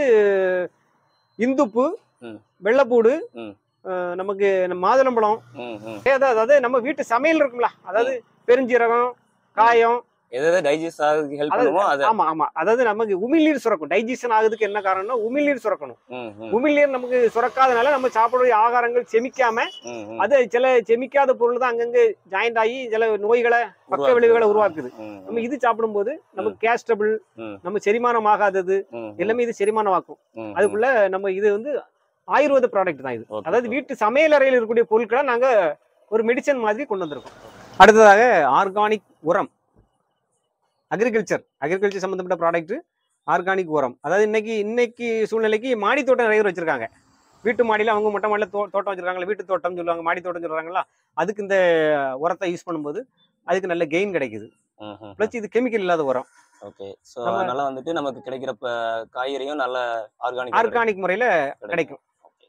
[SPEAKER 2] இந்துப்பு
[SPEAKER 1] ம்.
[SPEAKER 2] வெள்ளைப்பூடு
[SPEAKER 1] ம்.
[SPEAKER 2] அஹ், நமக்கு நம்ம மாதுளம்பழம்
[SPEAKER 1] ம் ம்
[SPEAKER 2] அதாவது அதாவது நம்ம வீட்டு சமையல் இருக்கும்ல அதாவது பெருஞ்சீரகம் காயம்
[SPEAKER 1] எது எது டைஜஸ்ட் ஆகுறதுக்கு ஹெல்ப்
[SPEAKER 2] அதாவது-
[SPEAKER 1] பண்ணுமோ அது
[SPEAKER 2] ஆமா ஆமா அதாவது நமக்கு உமிழ்நீர் சுரக்கும் டைஜஷன் ஆகுறதுக்கு என்ன காரணம்னா உமிழ்நீர் சுரக்கணும்
[SPEAKER 1] ம் ம்
[SPEAKER 2] உமிழ்நீர் நமக்கு சுரக்காதனால நம்ம சாப்பிடக்கூடிய ஆகாரங்கள் செமிக்காம
[SPEAKER 1] ம், ம்.
[SPEAKER 2] அது சில செமிக்காத பொருள் தான் அங்கங்க ஜாயிண்ட் ஆகி சில நோய்களை பக்க விளைவுகளை உருவாக்குது
[SPEAKER 1] ம்,
[SPEAKER 2] நம்ம இது சாப்பிடும்போது நமக்கு கேஸ் ட்ரபிள்
[SPEAKER 1] ம்.
[SPEAKER 2] நம்ம செரிமானம் ஆகாதது
[SPEAKER 1] ம், ம்,
[SPEAKER 2] எல்லாமே இது செரிமானம் ஆக்கும்
[SPEAKER 1] ம்,
[SPEAKER 2] அதுக்குள்ள நம்ம இது வந்து ஆயுர்வேத ப்ராடக்ட் தான் இது
[SPEAKER 1] Okay,
[SPEAKER 2] அதாவது
[SPEAKER 1] okay.
[SPEAKER 2] வீட்டு சமையல் அறையில் இருக்கக்கூடிய பொருட்களை நாங்க ஒரு மெடிசன் மாதிரி கொண்டு வந்திருக்கோம் அடுத்ததாக ஆர்கானிக் உரம் அக்ரிகல்ச்சர் அக்ரிகல்ச்சர் சம்பந்தப்பட்ட ப்ராடக்ட் ஆர்கானிக் உரம் அதாவது இன்னைக்கு இன்னைக்கு சூழ்நிலைக்கு மாடி தோட்டம் நிறைய பேர் வச்சிருக்காங்க வீட்டு மாடியில அவங்க மொட்டை மாடியில தோ தோட்டம் வச்சிருக்காங்களா வீட்டு தோட்டம் சொல்லுவாங்க மாடி தோட்டம் சொல்றாங்களா அதுக்கு இந்த உரத்தை யூஸ் பண்ணும்போது அதுக்கு நல்ல கெயின் கிடைக்குது
[SPEAKER 1] ம், ம்.
[SPEAKER 2] ப்ளஸ் இது கெமிக்கல் இல்லாத உரம்
[SPEAKER 1] ஓகே சோ
[SPEAKER 2] நம்ம-
[SPEAKER 1] அதனால வந்துட்டு நமக்கு கிடைக்கிற ப- காய்கறியும் நல்ல ஆர்கானிக்
[SPEAKER 2] ஆர்கானிக் முறையில கிடைக்கும்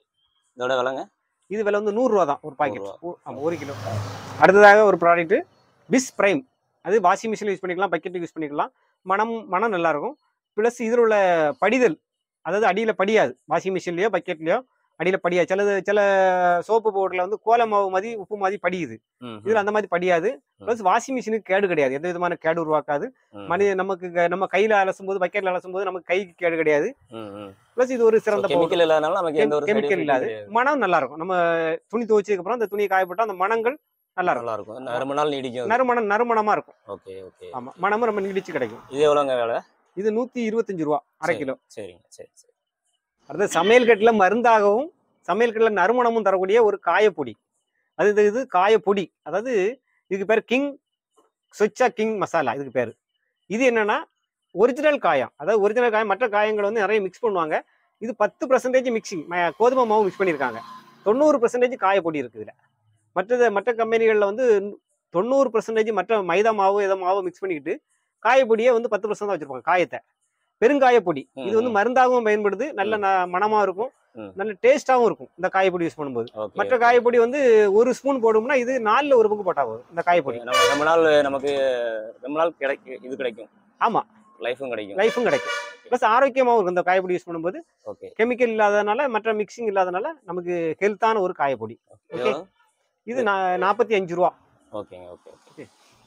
[SPEAKER 1] இதோட விலைங்க
[SPEAKER 2] இது விலை வந்து நூறுரூவா தான் ஒரு
[SPEAKER 1] நூறு
[SPEAKER 2] பாக்கெட்
[SPEAKER 1] ரூபா.
[SPEAKER 2] ஆமாம் ஒரு கிலோ அடுத்ததாக ஒரு ப்ராடக்ட் பிஸ் பிரைம் அது வாஷிங் மிஷினில் யூஸ் பண்ணிக்கலாம் பக்கெட் யூஸ் பண்ணிக்கலாம் மனம் மனம் நல்லா இருக்கும் ப்ளஸ் இதில் உள்ள படிதல் அதாவது அடியில் படியாது வாஷிங் மிஷின்லையோ பக்கெட்லையோ அடியில் படியாது சிலது சில சோப்பு பவுடரில் வந்து கோல மாவு மாதிரி உப்பு மாதிரி படியுது
[SPEAKER 1] ம், ம்,
[SPEAKER 2] இதில் அந்த மாதிரி படியாது ப்ளஸ் வாஷிங் மிஷினுக்கு கேடு கிடையாது எந்த விதமான கேடு உருவாக்காது
[SPEAKER 1] ம்,
[SPEAKER 2] மனித நமக்கு க- நம்ம கையில் அலசும் போது பக்கெட்டில் அலசும் போது நமக்கு கைக்கு கேடு கிடையாது
[SPEAKER 1] ம், ம்.
[SPEAKER 2] ப்ளஸ் இது ஒரு
[SPEAKER 1] So,
[SPEAKER 2] சிறந்த பவுடர்
[SPEAKER 1] chemical இல்லாதனால நமக்கு எந்த ஒரு side
[SPEAKER 2] கெமிக்கல்
[SPEAKER 1] effect
[SPEAKER 2] இல்லாது
[SPEAKER 1] கிடையாது.
[SPEAKER 2] மனம் நல்லா இருக்கும் நம்ம துணி துவைச்சதுக்கு அப்புறம் அந்த துணியை காயப்பட்டா அந்த மனங்கள் நல்லா இருக்கும்
[SPEAKER 1] நல்லா இருக்கும் இன்னும் ரொம்ப நாள் நீடிக்கும் அது.
[SPEAKER 2] நறுமணம் நறுமணமா இருக்கும்
[SPEAKER 1] ஓகே ஓகே
[SPEAKER 2] ஆமா மனமும் நம்ம நீடிச்சு கிடைக்கும்
[SPEAKER 1] இது எவ்வளோங்க விலை
[SPEAKER 2] இது நூத்தி இருபத்தஞ்சு ரூபா அரை
[SPEAKER 1] சரி.
[SPEAKER 2] கிலோ
[SPEAKER 1] சரிங்க சரி சரி
[SPEAKER 2] அடுத்து சமையல் கட்டுல மருந்தாகவும் சமையல் கட்டுல நறுமணமும் தரக்கூடிய ஒரு காயப்பொடி அது இது- இது காயப்பொடி அதாவது இதுக்கு பேர் கிங் சொச்சா கிங் மசாலா இதுக்கு பேர் இது என்னன்னா ஒரிஜினல் காயம் அதாவது ஒரிஜினல் காயம் மற்ற காயங்கள் வந்து நிறைய மிக்ஸ் பண்ணுவாங்க இது பத்து பர்சன்டேஜ் மிக்சிங் கோதுமை மாவு மிக்ஸ் பண்ணியிருக்காங்க தொண்ணூறு பர்சன்டேஜ் காயப்பொடி இருக்குது இதுல மற்றது மற்ற கம்பெனிகளில் வந்து தொண்ணூறு பர்சன்டேஜ் மற்ற மைதா மாவு ஏதோ மாவு மிக்ஸ் பண்ணிக்கிட்டு காயப்பொடியை வந்து பத்து பர்சன்ட் தான் வச்சிருப்பாங்க காயத்தை பெருங்காயப்பொடி இது வந்து மருந்தாகவும் பயன்படுது நல்ல ந- மணமா இருக்கும்
[SPEAKER 1] ம்.
[SPEAKER 2] நல்ல டேஸ்டாவும் இருக்கும் இந்த காயப்பொடி யூஸ் பண்ணும்போது
[SPEAKER 1] ஓகே
[SPEAKER 2] மற்ற காயப்பொடி வந்து ஒரு ஸ்பூன் போடும்னா இது நாலுல ஒரு பங்கு போட்டா போதும் இந்த காயப்பொடி
[SPEAKER 1] நம்ம ரொம்ப நாள் நமக்கு ரொம்ப நாள் கிடைக்கும் இது கிடைக்கும்
[SPEAKER 2] ஆமா.
[SPEAKER 1] லைஃபும் கிடைக்கும்
[SPEAKER 2] லைஃபும் கிடைக்கும் ப்ளஸ் ஆரோக்கியமாவும் இருக்கும் இந்த காயப்பொடி யூஸ் பண்ணும்போது
[SPEAKER 1] ஓகே
[SPEAKER 2] கெமிக்கல் இல்லாதனால மற்ற மிக்சிங் இல்லாதனால நமக்கு ஹெல்த்தான ஒரு காயப்பொடி ஓகே இது நா- நாற்பத்தி அஞ்சு ரூபா
[SPEAKER 1] ஓகேங்க ஓகே ஓகே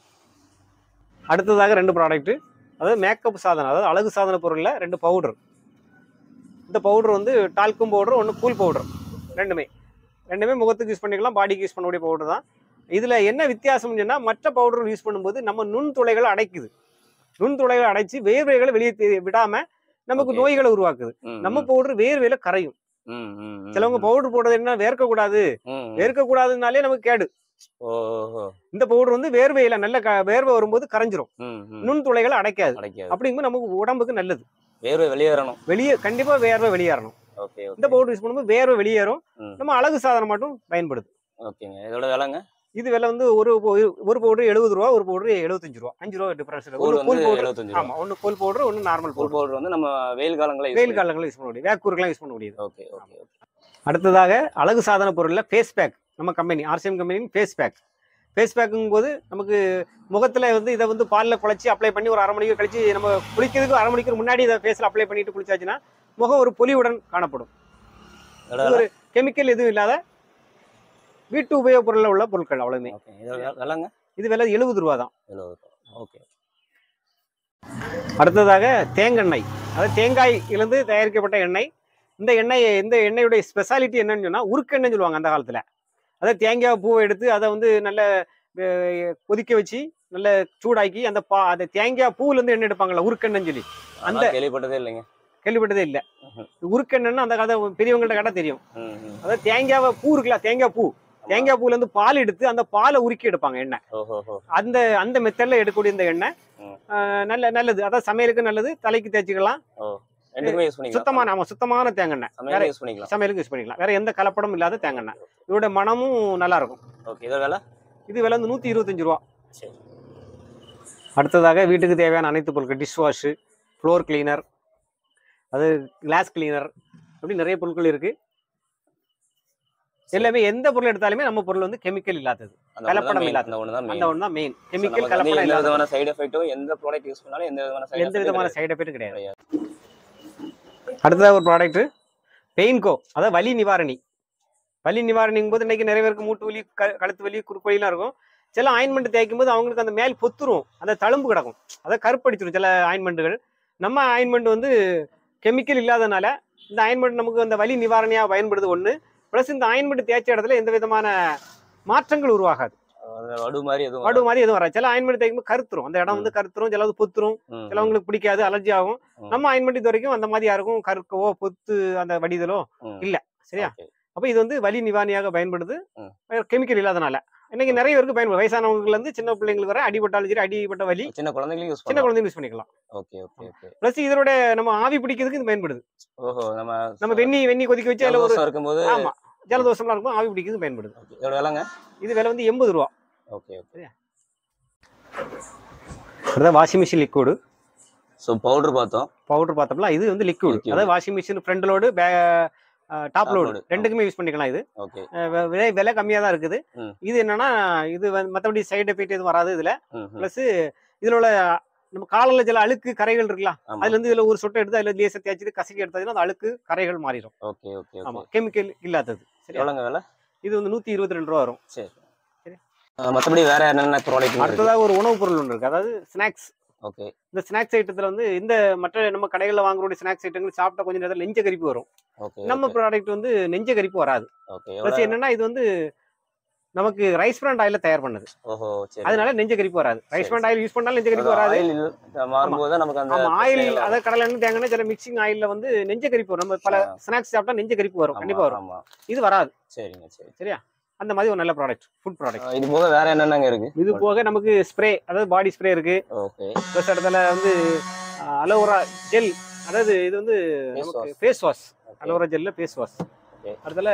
[SPEAKER 2] அடுத்ததாக ரெண்டு ப்ராடக்ட் அதாவது மேக்கப் சாதனம் அதாவது அழகு சாதன பொருளில் ரெண்டு பவுடர் இந்த பவுடர் வந்து டால்க்கும் பவுடர் ஒன்று கூல் பவுடர் ரெண்டுமே ரெண்டுமே முகத்துக்கு யூஸ் பண்ணிக்கலாம் பாடிக்கு யூஸ் பண்ணக்கூடிய பவுடர் தான் இதில் என்ன வித்தியாசம்னு சொன்னால் மற்ற பவுடர் யூஸ் பண்ணும்போது நம்ம நுண்துளைகளை அடைக்குது நுண்துளைகளை அடைச்சு வேர்வைகளை வெளியே தெ- விடாம நமக்கு
[SPEAKER 1] Okay.
[SPEAKER 2] நோய்களை உருவாக்குது
[SPEAKER 1] ம்,
[SPEAKER 2] நம்ம
[SPEAKER 1] ம்,
[SPEAKER 2] பவுடர் வேர்வையில கரையும்
[SPEAKER 1] ம், ம், ம்,
[SPEAKER 2] சிலவங்க
[SPEAKER 1] ம்,
[SPEAKER 2] பவுடர் போடுறது என்ன வேர்க்க கூடாது
[SPEAKER 1] ம், ம்.
[SPEAKER 2] வேர்க்க கூடாதுனாலே நமக்கு கேடு
[SPEAKER 1] ஓஹோ
[SPEAKER 2] இந்த பவுடர் வந்து வேர்வையில நல்ல க- வேர்வை வரும்போது கரைஞ்சிரும்
[SPEAKER 1] ம், ம்.
[SPEAKER 2] நுண்துளைகளை அடைக்காது
[SPEAKER 1] கிடைக்காது
[SPEAKER 2] அப்படிங்கும்போது நமக்கு உடம்புக்கு நல்லது
[SPEAKER 1] வேர்வை வெளியேறணும்
[SPEAKER 2] வெளியே கண்டிப்பா வேர்வை வெளியேறணும்
[SPEAKER 1] ஓகே
[SPEAKER 2] இந்த
[SPEAKER 1] ஓகே
[SPEAKER 2] பவுடர் யூஸ் பண்ணும்போது வேர்வை வெளியேறும்
[SPEAKER 1] ம்.
[SPEAKER 2] நம்ம அழகு சாதனம் மட்டும் பயன்படுது
[SPEAKER 1] ஓகேங்க இதோட விலைங்க
[SPEAKER 2] இது விலை வந்து ஒரு பவு- ஒரு பவுடர் எழுபது ரூபா ஒரு பவுடர் எழுபத்தஞ்சு ரூபா அஞ்சு ரூபா டிஃபரன்ஸ்
[SPEAKER 1] கூழ்
[SPEAKER 2] ஒன்று கூல்
[SPEAKER 1] வந்து
[SPEAKER 2] பவுடர்
[SPEAKER 1] எழுபத்தஞ்சு ரூபா
[SPEAKER 2] ஆமா ஒன்று கூல் பவுடர் ஒன்று நார்மல்
[SPEAKER 1] கூழ்
[SPEAKER 2] பவுடர்
[SPEAKER 1] பவுடர் வந்து நம்ம வெயில் காலங்களில்
[SPEAKER 2] வெயில் காலங்களில் யூஸ் பண்ண முடியும் வேக்கூருக்கெல்லாம் யூஸ் பண்ண முடியுது
[SPEAKER 1] ஓகே ஓகே ஓகே
[SPEAKER 2] அடுத்ததாக அழகு சாதன பொருளில் ஃபேஸ் பேக் நம்ம கம்பெனி ஆர்சிஎம் கம்பெனியின் ஃபேஸ் பேக் ஃபேஸ் பேக்குங்கும் போது நமக்கு முகத்துல வந்து இதை வந்து பாலில் குழச்சி அப்ளை பண்ணி ஒரு அரை மணிக்கு கழிச்சு நம்ம குளிக்கிறதுக்கு அரை மணிக்கு முன்னாடி இதை ஃபேஸில் அப்ளை பண்ணிட்டு குளிச்சாச்சுன்னா முகம் ஒரு பொலிவுடன் காணப்படும்
[SPEAKER 1] இதோட
[SPEAKER 2] இது ஒரு கெமிக்கல் எதுவும் இல்லாத வீட்டு உபயோகப் பொருளில் உள்ள பொருட்கள் அவ்வளவுமே
[SPEAKER 1] ஓகே இதோட வே- விலைங்க
[SPEAKER 2] இது விலை எழுபது ரூபா தான்
[SPEAKER 1] எழுபது ஓகே
[SPEAKER 2] அடுத்ததாக தேங்கெண்ணெய் அதாவது தேங்காயிலிருந்து தயாரிக்கப்பட்ட எண்ணெய் இந்த எண்ணெய் இந்த எண்ணெயுடைய ஸ்பெஷாலிட்டி என்னன்னு சொன்னால் உருக்கெண்ணெய் சொல்லுவாங்க அந்த காலத்தில் அதாவது தேங்காய் பூவை எடுத்து அதை வந்து நல்ல அஹ், கொதிக்க வச்சு நல்ல சூடாக்கி அந்த பா அந்த தேங்காய் பூவிலேருந்து எண்ணெய் எடுப்பாங்கல்ல உருக்கெண்ணெய்ன்னு சொல்லி அந்த
[SPEAKER 1] அந்த கேள்விப்பட்டதே இல்லைங்க
[SPEAKER 2] கேள்விப்பட்டதே இல்லை உருக்கெண்ணெய்னு அந்த கதை பெரியவங்கள்ட்ட கடை தெரியும்
[SPEAKER 1] ம், ம்.
[SPEAKER 2] அதாவது தேங்காவை பூ இருக்குல்ல தேங்காய் பூ தேங்காய் பூலேருந்து பால் எடுத்து அந்த பாலை உருக்கி எடுப்பாங்க எண்ணெய்
[SPEAKER 1] ஓஹோ ஓஹோ
[SPEAKER 2] அந்த அந்த மெத்தடில் எடுக்கக்கூடிய இந்த எண்ணெய்
[SPEAKER 1] ம்.
[SPEAKER 2] அஹ், நல்ல நல்லது அதாவது சமையலுக்கு நல்லது தலைக்கு தேய்ச்சிக்கலாம்
[SPEAKER 1] ரெண்டுக்குமே யூஸ் பண்ணிக்கலாம்
[SPEAKER 2] சுத்தமான ஆமா சுத்தமான தேங்காய் வேற
[SPEAKER 1] சமையல் யூஸ் பண்ணிக்கலாம்
[SPEAKER 2] சமையலுக்கு யூஸ் பண்ணிக்கலாம் வேற எந்த கலப்படமும் இல்லாத தேங்காய் இதோட மனமும் நல்லா இருக்கும்
[SPEAKER 1] ஓகே இதோட விலை
[SPEAKER 2] இது விலை வந்து நூற்றி இருபத்தஞ்சு ரூபா
[SPEAKER 1] சரி
[SPEAKER 2] அடுத்ததாக வீட்டுக்கு தேவையான அனைத்து பொருட்கள் டிஷ் வாஷு ஃப்ளோர் கிளீனர் அது கிளாஸ் கிளீனர் அப்படி நிறைய பொருட்கள் இருக்கு எல்லாமே எந்த பொருள் எடுத்தாலுமே நம்ம பொருள் வந்து கெமிக்கல் இல்லாதது
[SPEAKER 1] அந்த
[SPEAKER 2] கலப்படம்
[SPEAKER 1] ஒன்று
[SPEAKER 2] இல்லாத.
[SPEAKER 1] அந்த ஒன்று தான்
[SPEAKER 2] அந்த
[SPEAKER 1] மெயின்
[SPEAKER 2] ஒன்று தான் மெயின்
[SPEAKER 1] So,
[SPEAKER 2] கெமிக்கல்
[SPEAKER 1] நமக்கு வந்து
[SPEAKER 2] கலப்படம்
[SPEAKER 1] எந்த
[SPEAKER 2] இல்லாத
[SPEAKER 1] விதமான சைடு எஃபெக்ட்டும் எந்த ப்ராடக்ட் யூஸ் பண்ணாலும் எந்த விதமான side
[SPEAKER 2] எந்த
[SPEAKER 1] effect
[SPEAKER 2] விதமான
[SPEAKER 1] கிடையாது.
[SPEAKER 2] சைடு எஃபெக்ட்டும் கிடையாது
[SPEAKER 1] கிடையாது.
[SPEAKER 2] அடுத்ததாக ஒரு ப்ராடக்ட் பெயின்கோ அதாவது வலி நிவாரணி வலி நிவாரணிங்கும் போது இன்னைக்கு நிறைய பேருக்கு மூட்டு வலி க- கழுத்து வலி குறுக்கு வலிலாம் இருக்கும் சில ஆயின்மெண்ட் தேய்க்கும் போது அவங்களுக்கு அந்த மேல் பொத்துரும் அந்த தழும்பு கிடக்கும் அதை கருப்படிச்சிடும் சில ஆயின்மெண்ட்டுகள் நம்ம ஆயின்மெண்ட் வந்து கெமிக்கல் இல்லாதனால இந்த ஆயின்மெண்ட் நமக்கு அந்த வலி நிவாரணியாக பயன்படுது ஒன்று ப்ளஸ் இந்த ஆயின்மெண்ட் தேய்ச்ச இடத்துல எந்த விதமான மாற்றங்கள் உருவாகாது
[SPEAKER 1] அது வடு மாதிரி எதுவும்
[SPEAKER 2] வடு மாதிரி எதுவும் வராது சில ஆயின்மெண்ட் தேய்க்கும் போது கருத்துரும் அந்த இடம் வந்து கருத்துரும் சிலது பொத்துரும்
[SPEAKER 1] ம்,
[SPEAKER 2] சிலவங்களுக்கு பிடிக்காது அலர்ஜி ஆகும்
[SPEAKER 1] ம்.
[SPEAKER 2] நம்ம ஆயின்மெண்ட் இது வரைக்கும் அந்த மாதிரி யாருக்கும் கருக்கவோ பொத்து அந்த வடிதலோ
[SPEAKER 1] ம்.
[SPEAKER 2] இல்ல, சரியா?
[SPEAKER 1] Okay.
[SPEAKER 2] அப்போ இது வந்து வலி நிவாரணியாக பயன்படுது
[SPEAKER 1] ம்.
[SPEAKER 2] கெமிக்கல் இல்லாதனால இன்னைக்கு நிறைய பேருக்கு பயன்படும் வயசானவங்கல இருந்து சின்ன பிள்ளைங்களுக்கு வர அடிபட்டாலும் சரி அடிபட்ட வலி
[SPEAKER 1] சின்ன குழந்தைங்களுக்கு யூஸ்
[SPEAKER 2] சின்ன
[SPEAKER 1] பண்ணலாம்
[SPEAKER 2] குழந்தைங்க யூஸ் பண்ணிக்கலாம்
[SPEAKER 1] ஓகே ஓகே ஓகே
[SPEAKER 2] ப்ளஸ் இதோட நம்ம ஆவி பிடிக்கிறதுக்கு இது பயன்படுது
[SPEAKER 1] ஓஹோ நம்ம
[SPEAKER 2] நம்ம வெந்நி வெந்நி கொதிக்க வச்சு அதில் ஒரு
[SPEAKER 1] ஜலதோஷம் இருக்கும்போது
[SPEAKER 2] ஆமா ஜலதோஷம்லாம் இருக்கும் ஆவி பிடிக்கிறதுக்கு பயன்படுது
[SPEAKER 1] Okay. இதோட விலைங்க
[SPEAKER 2] இது விலை வந்து எண்பது ரூபா
[SPEAKER 1] ஓகே ஓகே
[SPEAKER 2] அதான் washing machine liquid
[SPEAKER 1] so powder பார்த்தோம்
[SPEAKER 2] பவுடர் பார்த்தோம்னா இது வந்து லிக்விட்
[SPEAKER 1] Liquid.
[SPEAKER 2] அதாவது washing machine front load top
[SPEAKER 1] Top
[SPEAKER 2] load
[SPEAKER 1] load.
[SPEAKER 2] ரெண்டுக்குமே யூஸ் பண்ணிக்கலாம் இது
[SPEAKER 1] ஓகே
[SPEAKER 2] அஹ் வெ- விலை விலை கம்மியாக தான் இருக்குது
[SPEAKER 1] ம்.
[SPEAKER 2] இது என்னன்னா இது வந்து மற்றபடி சைடு எஃபெக்ட் எதுவும் வராது இதுல
[SPEAKER 1] ம் ம்.
[SPEAKER 2] ப்ளஸ் இதுல உள்ள நம்ம காலில் சில அழுக்கு கரைகள் இருக்குல்ல
[SPEAKER 1] ஆமா
[SPEAKER 2] அதுல இருந்து இதுல ஒரு சொட்டை எடுத்து அதுல லேச தேய்ச்சிட்டு கசக்கி எடுத்ததுன்னா அந்த அழுக்கு கரைகள் மாறிடும்
[SPEAKER 1] ஓகே ஓகே
[SPEAKER 2] ஆமா
[SPEAKER 1] ஓகே
[SPEAKER 2] கெமிக்கல் இல்லாதது சரியா
[SPEAKER 1] எவ்வளோங்க விலை
[SPEAKER 2] இது வந்து நூத்தி இருபத்தி ரெண்டு ரூபா வரும்
[SPEAKER 1] சரி
[SPEAKER 2] சரி.
[SPEAKER 1] அஹ் மத்தபடி வேற என்னென்ன ப்ராடக்ட் இருக்கு
[SPEAKER 2] அடுத்ததாக ஒரு உணவுப் பொருள் ஒன்று இருக்கு அதாவது ஸ்நாக்ஸ்
[SPEAKER 1] ஓகே
[SPEAKER 2] இந்த ஸ்நாக்ஸ் ஐட்டத்துல வந்து இந்த மற்ற நம்ம கடைகளில் வாங்குற ஸ்நாக்ஸ் ஐட்டங்கள் சாப்பிட்டா கொஞ்சம் நேரத்தில் நெஞ்ச கரிப்பு வரும்
[SPEAKER 1] ஓகே
[SPEAKER 2] நம்ம ப்ராடக்ட் வந்து நெஞ்ச கரிப்பு வராது
[SPEAKER 1] ஓகே
[SPEAKER 2] ப்ளஸ் என்னன்னா இது வந்து நமக்கு ரைஸ் பிராண்ட் ஆயில தயார் பண்ணது
[SPEAKER 1] ஓஹோ சரி
[SPEAKER 2] அதனால நெஞ்ச கரிப்பு வராது ரைஸ்
[SPEAKER 1] சரி.
[SPEAKER 2] பிராண்ட் ஆயில் யூஸ் பண்ணாலும் நெஞ்ச கரிப்பு வராது
[SPEAKER 1] ஆயில் மாறும்போது தான் நமக்கு அந்த
[SPEAKER 2] ஆமா ஆயில்
[SPEAKER 1] பிரச்சனைகள்
[SPEAKER 2] அதாவது கடலை எண்ணெய் தேங்காய் எண்ணெய் சில மிக்சிங் ஆயில்ல வந்து நெஞ்ச கரிப்பு வரும் நம்ம பல
[SPEAKER 1] ஆ.
[SPEAKER 2] ஸ்நாக்ஸ் சாப்பிட்டா நெஞ்ச கரிப்பு வரும்
[SPEAKER 1] ஆமா,
[SPEAKER 2] கண்டிப்பா வரும்
[SPEAKER 1] ஆமா
[SPEAKER 2] இது வராது
[SPEAKER 1] சரிங்க சரி
[SPEAKER 2] சரியா அந்த மாதிரி ஒரு நல்ல ப்ராடக்ட் ஃபுட் ப்ராடக்ட்
[SPEAKER 1] அஹ் இது போக வேற என்னென்னங்க இருக்கு
[SPEAKER 2] இது போக நமக்கு ஸ்ப்ரே அதாவது பாடி ஸ்ப்ரே இருக்கு
[SPEAKER 1] ஓகே
[SPEAKER 2] ப்ளஸ் இடத்துல வந்து அலோவரா ஜெல் அதாவது இது வந்து
[SPEAKER 1] Face
[SPEAKER 2] நமக்கு ஃபேஸ் வாஷ் அலோவரா ஜெல்ல ஃபேஸ் வாஷ்
[SPEAKER 1] Okay.
[SPEAKER 2] அடுத்தல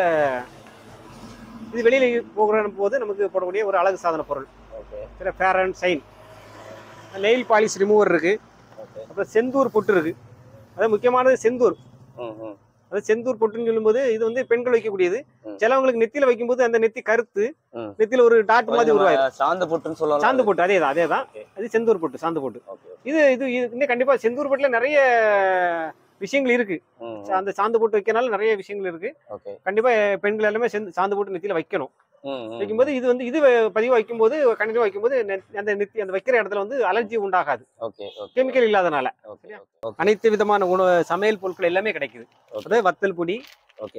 [SPEAKER 2] இது வெளியில போகிற போது நமக்கு போடக்கூடிய ஒரு அழகு சாதன பொருள்
[SPEAKER 1] ஓகே
[SPEAKER 2] சில fair and shine nail polish remover இருக்கு
[SPEAKER 1] ஓகே
[SPEAKER 2] அப்புறம் செந்தூர் பொட்டு இருக்கு அதாவது முக்கியமானது செந்தூர்
[SPEAKER 1] ம் ம்
[SPEAKER 2] அது செந்தூர் பொட்டுன்னு சொல்லும்போது இது வந்து பெண்கள் வைக்கக்கூடியது
[SPEAKER 1] ம்.
[SPEAKER 2] சிலவங்களுக்கு நெத்தியில வைக்கும்போது அந்த நெத்தி கருத்து
[SPEAKER 1] ம்.
[SPEAKER 2] நெத்தியில ஒரு டாட் மாதிரி
[SPEAKER 1] நம்ம
[SPEAKER 2] உருவாயிரும்
[SPEAKER 1] சாந்த பொட்டுன்னு சொல்லலாம்
[SPEAKER 2] சாந்து பொட்டு அதே தான் அதே தான்
[SPEAKER 1] Okay.
[SPEAKER 2] அது செந்தூர் பொட்டு சாந்து பொட்டு
[SPEAKER 1] ஓகே
[SPEAKER 2] இது இது இது இன்னும் கண்டிப்பா செந்தூர் பொட்டுல நிறைய விஷயங்கள் இருக்கு
[SPEAKER 1] ம்
[SPEAKER 2] அந்த சாந்து பொட்டு வைக்கனால நிறைய விஷயங்கள் இருக்கு
[SPEAKER 1] ஓகே
[SPEAKER 2] கண்டிப்பா பெண்கள் எல்லாமே செந்து- சாந்து போட்டு நெத்தியில வைக்கணும்
[SPEAKER 1] ம் ம்
[SPEAKER 2] வைக்கும்போது இது வந்து இது பதிவு வைக்கும்போது கண்டிப்பா வைக்கும்போது நெ- அந்த நெத்தி அந்த வைக்கிற இடத்துல வந்து அலர்ஜி உண்டாகாது
[SPEAKER 1] ஓகே ஓகே
[SPEAKER 2] கெமிக்கல் இல்லாதனால
[SPEAKER 1] ஓகே ஓகே
[SPEAKER 2] அனைத்து விதமான உணவு சமையல் பொருட்கள் எல்லாமே கிடைக்குது
[SPEAKER 1] Okay.
[SPEAKER 2] அதாவது வத்தல் பொடி
[SPEAKER 1] ஓகே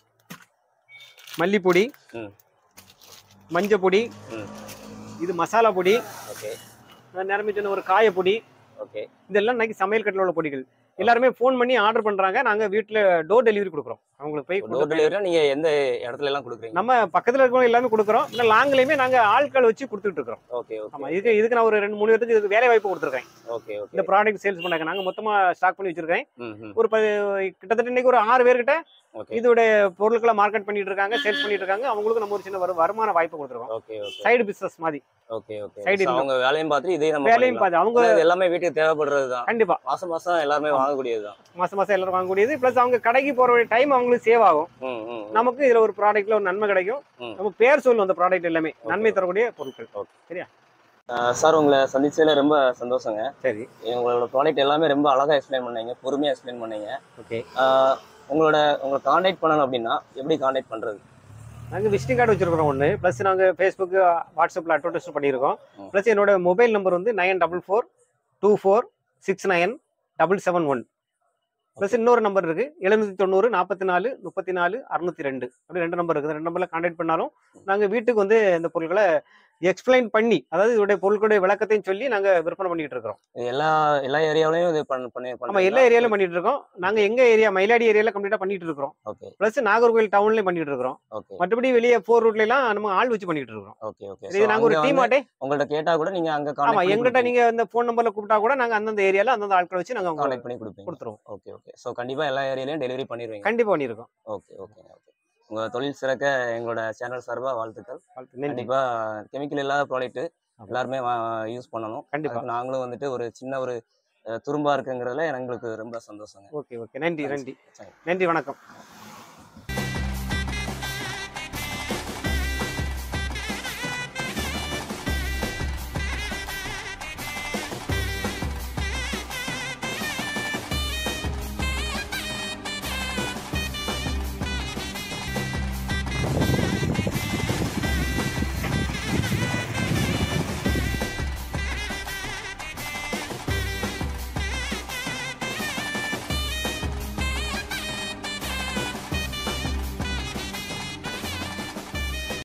[SPEAKER 2] மல்லிப்பொடி
[SPEAKER 1] ம்.
[SPEAKER 2] மஞ்சள் பொடி
[SPEAKER 1] ம்.
[SPEAKER 2] இது மசாலா பொடி
[SPEAKER 1] ஓகே
[SPEAKER 2] நான் நிரம்பி சொன்ன ஒரு காயப்பொடி
[SPEAKER 1] ஓகே
[SPEAKER 2] இதெல்லாம் இன்னைக்கு சமையல் கட்டில் உள்ள பொடிகள் எல்லாருமே ஃபோன் பண்ணி ஆர்டர் பண்றாங்க நாங்க வீட்டுல டோர் டெலிவரி கொடுக்குறோம் அவங்களுக்கு போய்
[SPEAKER 1] டோர்
[SPEAKER 2] கொடுத்து-
[SPEAKER 1] டெலிவரியா நீங்க எந்த இடத்துல எல்லாம் கொடுக்குறீங்க
[SPEAKER 2] நம்ம பக்கத்துல இருக்கவங்க எல்லாமே கொடுக்குறோம் இல்லை லாங்லயுமே நாங்க ஆட்கள் வச்சு கொடுத்துட்டு இருக்கிறோம்
[SPEAKER 1] ஓகே
[SPEAKER 2] ஆமா
[SPEAKER 1] ஓகே
[SPEAKER 2] இதுக்கு இதுக்கு நான் ஒரு ரெண்டு மூணு பேருக்கு இதுக்கு வேலை வாய்ப்பு கொடுத்துருக்கேன்
[SPEAKER 1] ஓகே ஓகே
[SPEAKER 2] இந்த ப்ராடக்ட் சேல்ஸ் பண்ணாங்க நாங்க மொத்தமா ஸ்டாக் பண்ணி வச்சிருக்கேன்
[SPEAKER 1] ம் ம்
[SPEAKER 2] ஒரு ப- கிட்டத்தட்ட இன்னைக்கு ஒரு ஆறு பேர்கிட்ட
[SPEAKER 1] ஓகே
[SPEAKER 2] இதோட பொருட்களை மார்க்கெட் பண்ணிட்டு இருக்காங்க சேல்ஸ் பண்ணிட்டு இருக்காங்க அவங்களுக்கு நம்ம ஒரு சின்ன வரு- வருமான வாய்ப்பு கொடுத்துருக்கோம்
[SPEAKER 1] ஓகே ஓகே
[SPEAKER 2] சைடு பிசினஸ் மாதிரி
[SPEAKER 1] okay okay
[SPEAKER 2] Side
[SPEAKER 1] So,
[SPEAKER 2] income.
[SPEAKER 1] அவங்க வேலையும் பார்த்துட்டு இதையும் நம்ம
[SPEAKER 2] வேலையும்
[SPEAKER 1] பண்ணிக்கலாம்.
[SPEAKER 2] பார்த்து அவங்க
[SPEAKER 1] ஆனா இது எல்லாமே வீட்டுக்கு தேவைப்படுறது தான்
[SPEAKER 2] கண்டிப்பா
[SPEAKER 1] மாசம் மாசம் எல்லாருமே வாங்கக்கூடியது தான்
[SPEAKER 2] மாசம் மாசம் எல்லாரும் வாங்கக்கூடியது பிளஸ் அவங்க கடைக்கு போற டைம் அவங்களுக்கு அவங்களுக்கு சேவ் ஆகும்
[SPEAKER 1] ம், ம், ம்.
[SPEAKER 2] நமக்கு இதுல ஒரு ப்ராடக்ட்ல ஒரு நன்மை கிடைக்கும்
[SPEAKER 1] ம்.
[SPEAKER 2] நம்ம பேர் சொல்லும் அந்த ப்ராடக்ட் எல்லாமே நன்மை தரக்கூடிய பொருட்கள்
[SPEAKER 1] அஹ் சார் உங்களை சந்திச்சதுல ரொம்ப சந்தோஷங்க
[SPEAKER 2] சரி
[SPEAKER 1] உங்களோட ப்ராடக்ட் எல்லாமே ரொம்ப அழகா எக்ஸ்பிளைன் பண்ணீங்க பொறுமையா எக்ஸ்பிளைன் பண்ணீங்க
[SPEAKER 2] ஓகே
[SPEAKER 1] அஹ் உங்களோட உங்களை காண்டாக்ட் பண்ணணும் அப்படின்னா எப்படி காண்டாக்ட் பண்றது
[SPEAKER 2] நாங்க விசிட்டிங் கார்டு வச்சிருக்கிறோம் ஒன்று ப்ளஸ் நாங்க ஃபேஸ்புக் வாட்ஸ்அப்ல அட்வர்டைஸ் பண்ணியிருக்கோம்
[SPEAKER 1] ம்.
[SPEAKER 2] ப்ளஸ் என்னோட மொபைல் நம்பர் வந்து nine double four two four six nine double seven one plus இன்னொரு நம்பர் இருக்கு எழுநூத்தி தொண்ணூறு நாற்பத்தி நாலு முப்பத்தி நாலு அறுநூத்தி ரெண்டு அப்படி ரெண்டு நம்பர் இருக்குது ரெண்டு நம்பர்ல கான்டாக்ட் பண்ணாலும் நாங்க வீட்டுக்கு வந்து இந்த பொருட்களை எக்ஸ்பிளைன் பண்ணி அதாவது இதோடைய பொருட்களுடைய விளக்கத்தையும் சொல்லி நாங்க விற்பனை பண்ணிட்டு இருக்கிறோம்
[SPEAKER 1] இது எல்லா எல்லா ஏரியாவிலையும் இது பண்ண பண்ணி
[SPEAKER 2] நம்ம எல்லா ஏரியாலும் பண்ணிட்டு இருக்கோம் நாங்க எங்க ஏரியா மயிலாடி ஏரியால கம்ப்ளீட்டா பண்ணிட்டு இருக்கிறோம்
[SPEAKER 1] ஓகே
[SPEAKER 2] ப்ளஸ் நாகர்கோவில் டவுன்லயும் பண்ணிட்டு இருக்கிறோம்
[SPEAKER 1] ஓகே
[SPEAKER 2] மற்றபடி வெளியே போர் ரூட்ல எல்லாம் நம்ம ஆள் வச்சு பண்ணிட்டு இருக்கிறோம்
[SPEAKER 1] ஓகே ஓகே
[SPEAKER 2] இது நாங்க ஒரு டீம் ஆட்டே
[SPEAKER 1] உங்கள்ட்ட கேட்டா கூட நீங்க அங்க
[SPEAKER 2] ஆமா
[SPEAKER 1] காண்டாக்ட்
[SPEAKER 2] எங்கிட்ட நீங்க இந்த போன் நம்பர்ல கூப்பிட்டா கூட நாங்க அந்தந்த ஏரியால அந்தந்த ஆட்களை வச்சு நாங்க
[SPEAKER 1] காண்டாக்ட்
[SPEAKER 2] உங்களுக்கு
[SPEAKER 1] பண்ணி கொடுப்பீங்க
[SPEAKER 2] கொடுத்துருவோம்
[SPEAKER 1] ஓகே ஓகே ஸோ கண்டிப்பா எல்லா ஏரியாலையும் டெலிவரி பண்ணிடுவீங்க
[SPEAKER 2] கண்டிப்பா பண்ணிருக்கோம்
[SPEAKER 1] ஓகே ஓகே ஓகே உங்க தொழில் சிறக்க எங்களோட சேனல் சார்பா வாழ்த்துக்கள்
[SPEAKER 2] நன்றி
[SPEAKER 1] கண்டிப்பா கெமிக்கல் இல்லாத ப்ராடக்ட்
[SPEAKER 2] ஆமா.
[SPEAKER 1] எல்லாருமே யூஸ் பண்ணணும்
[SPEAKER 2] கண்டிப்பா
[SPEAKER 1] அதுக்கு நாங்களும் வந்துட்டு ஒரு சின்ன ஒரு அஹ், துரும்பா இருக்குங்கிறதுல எங்களுக்கு ரொம்ப சந்தோஷங்க
[SPEAKER 2] ஓகே ஓகே நன்றி நன்றி
[SPEAKER 1] சரி.
[SPEAKER 2] நன்றி வணக்கம்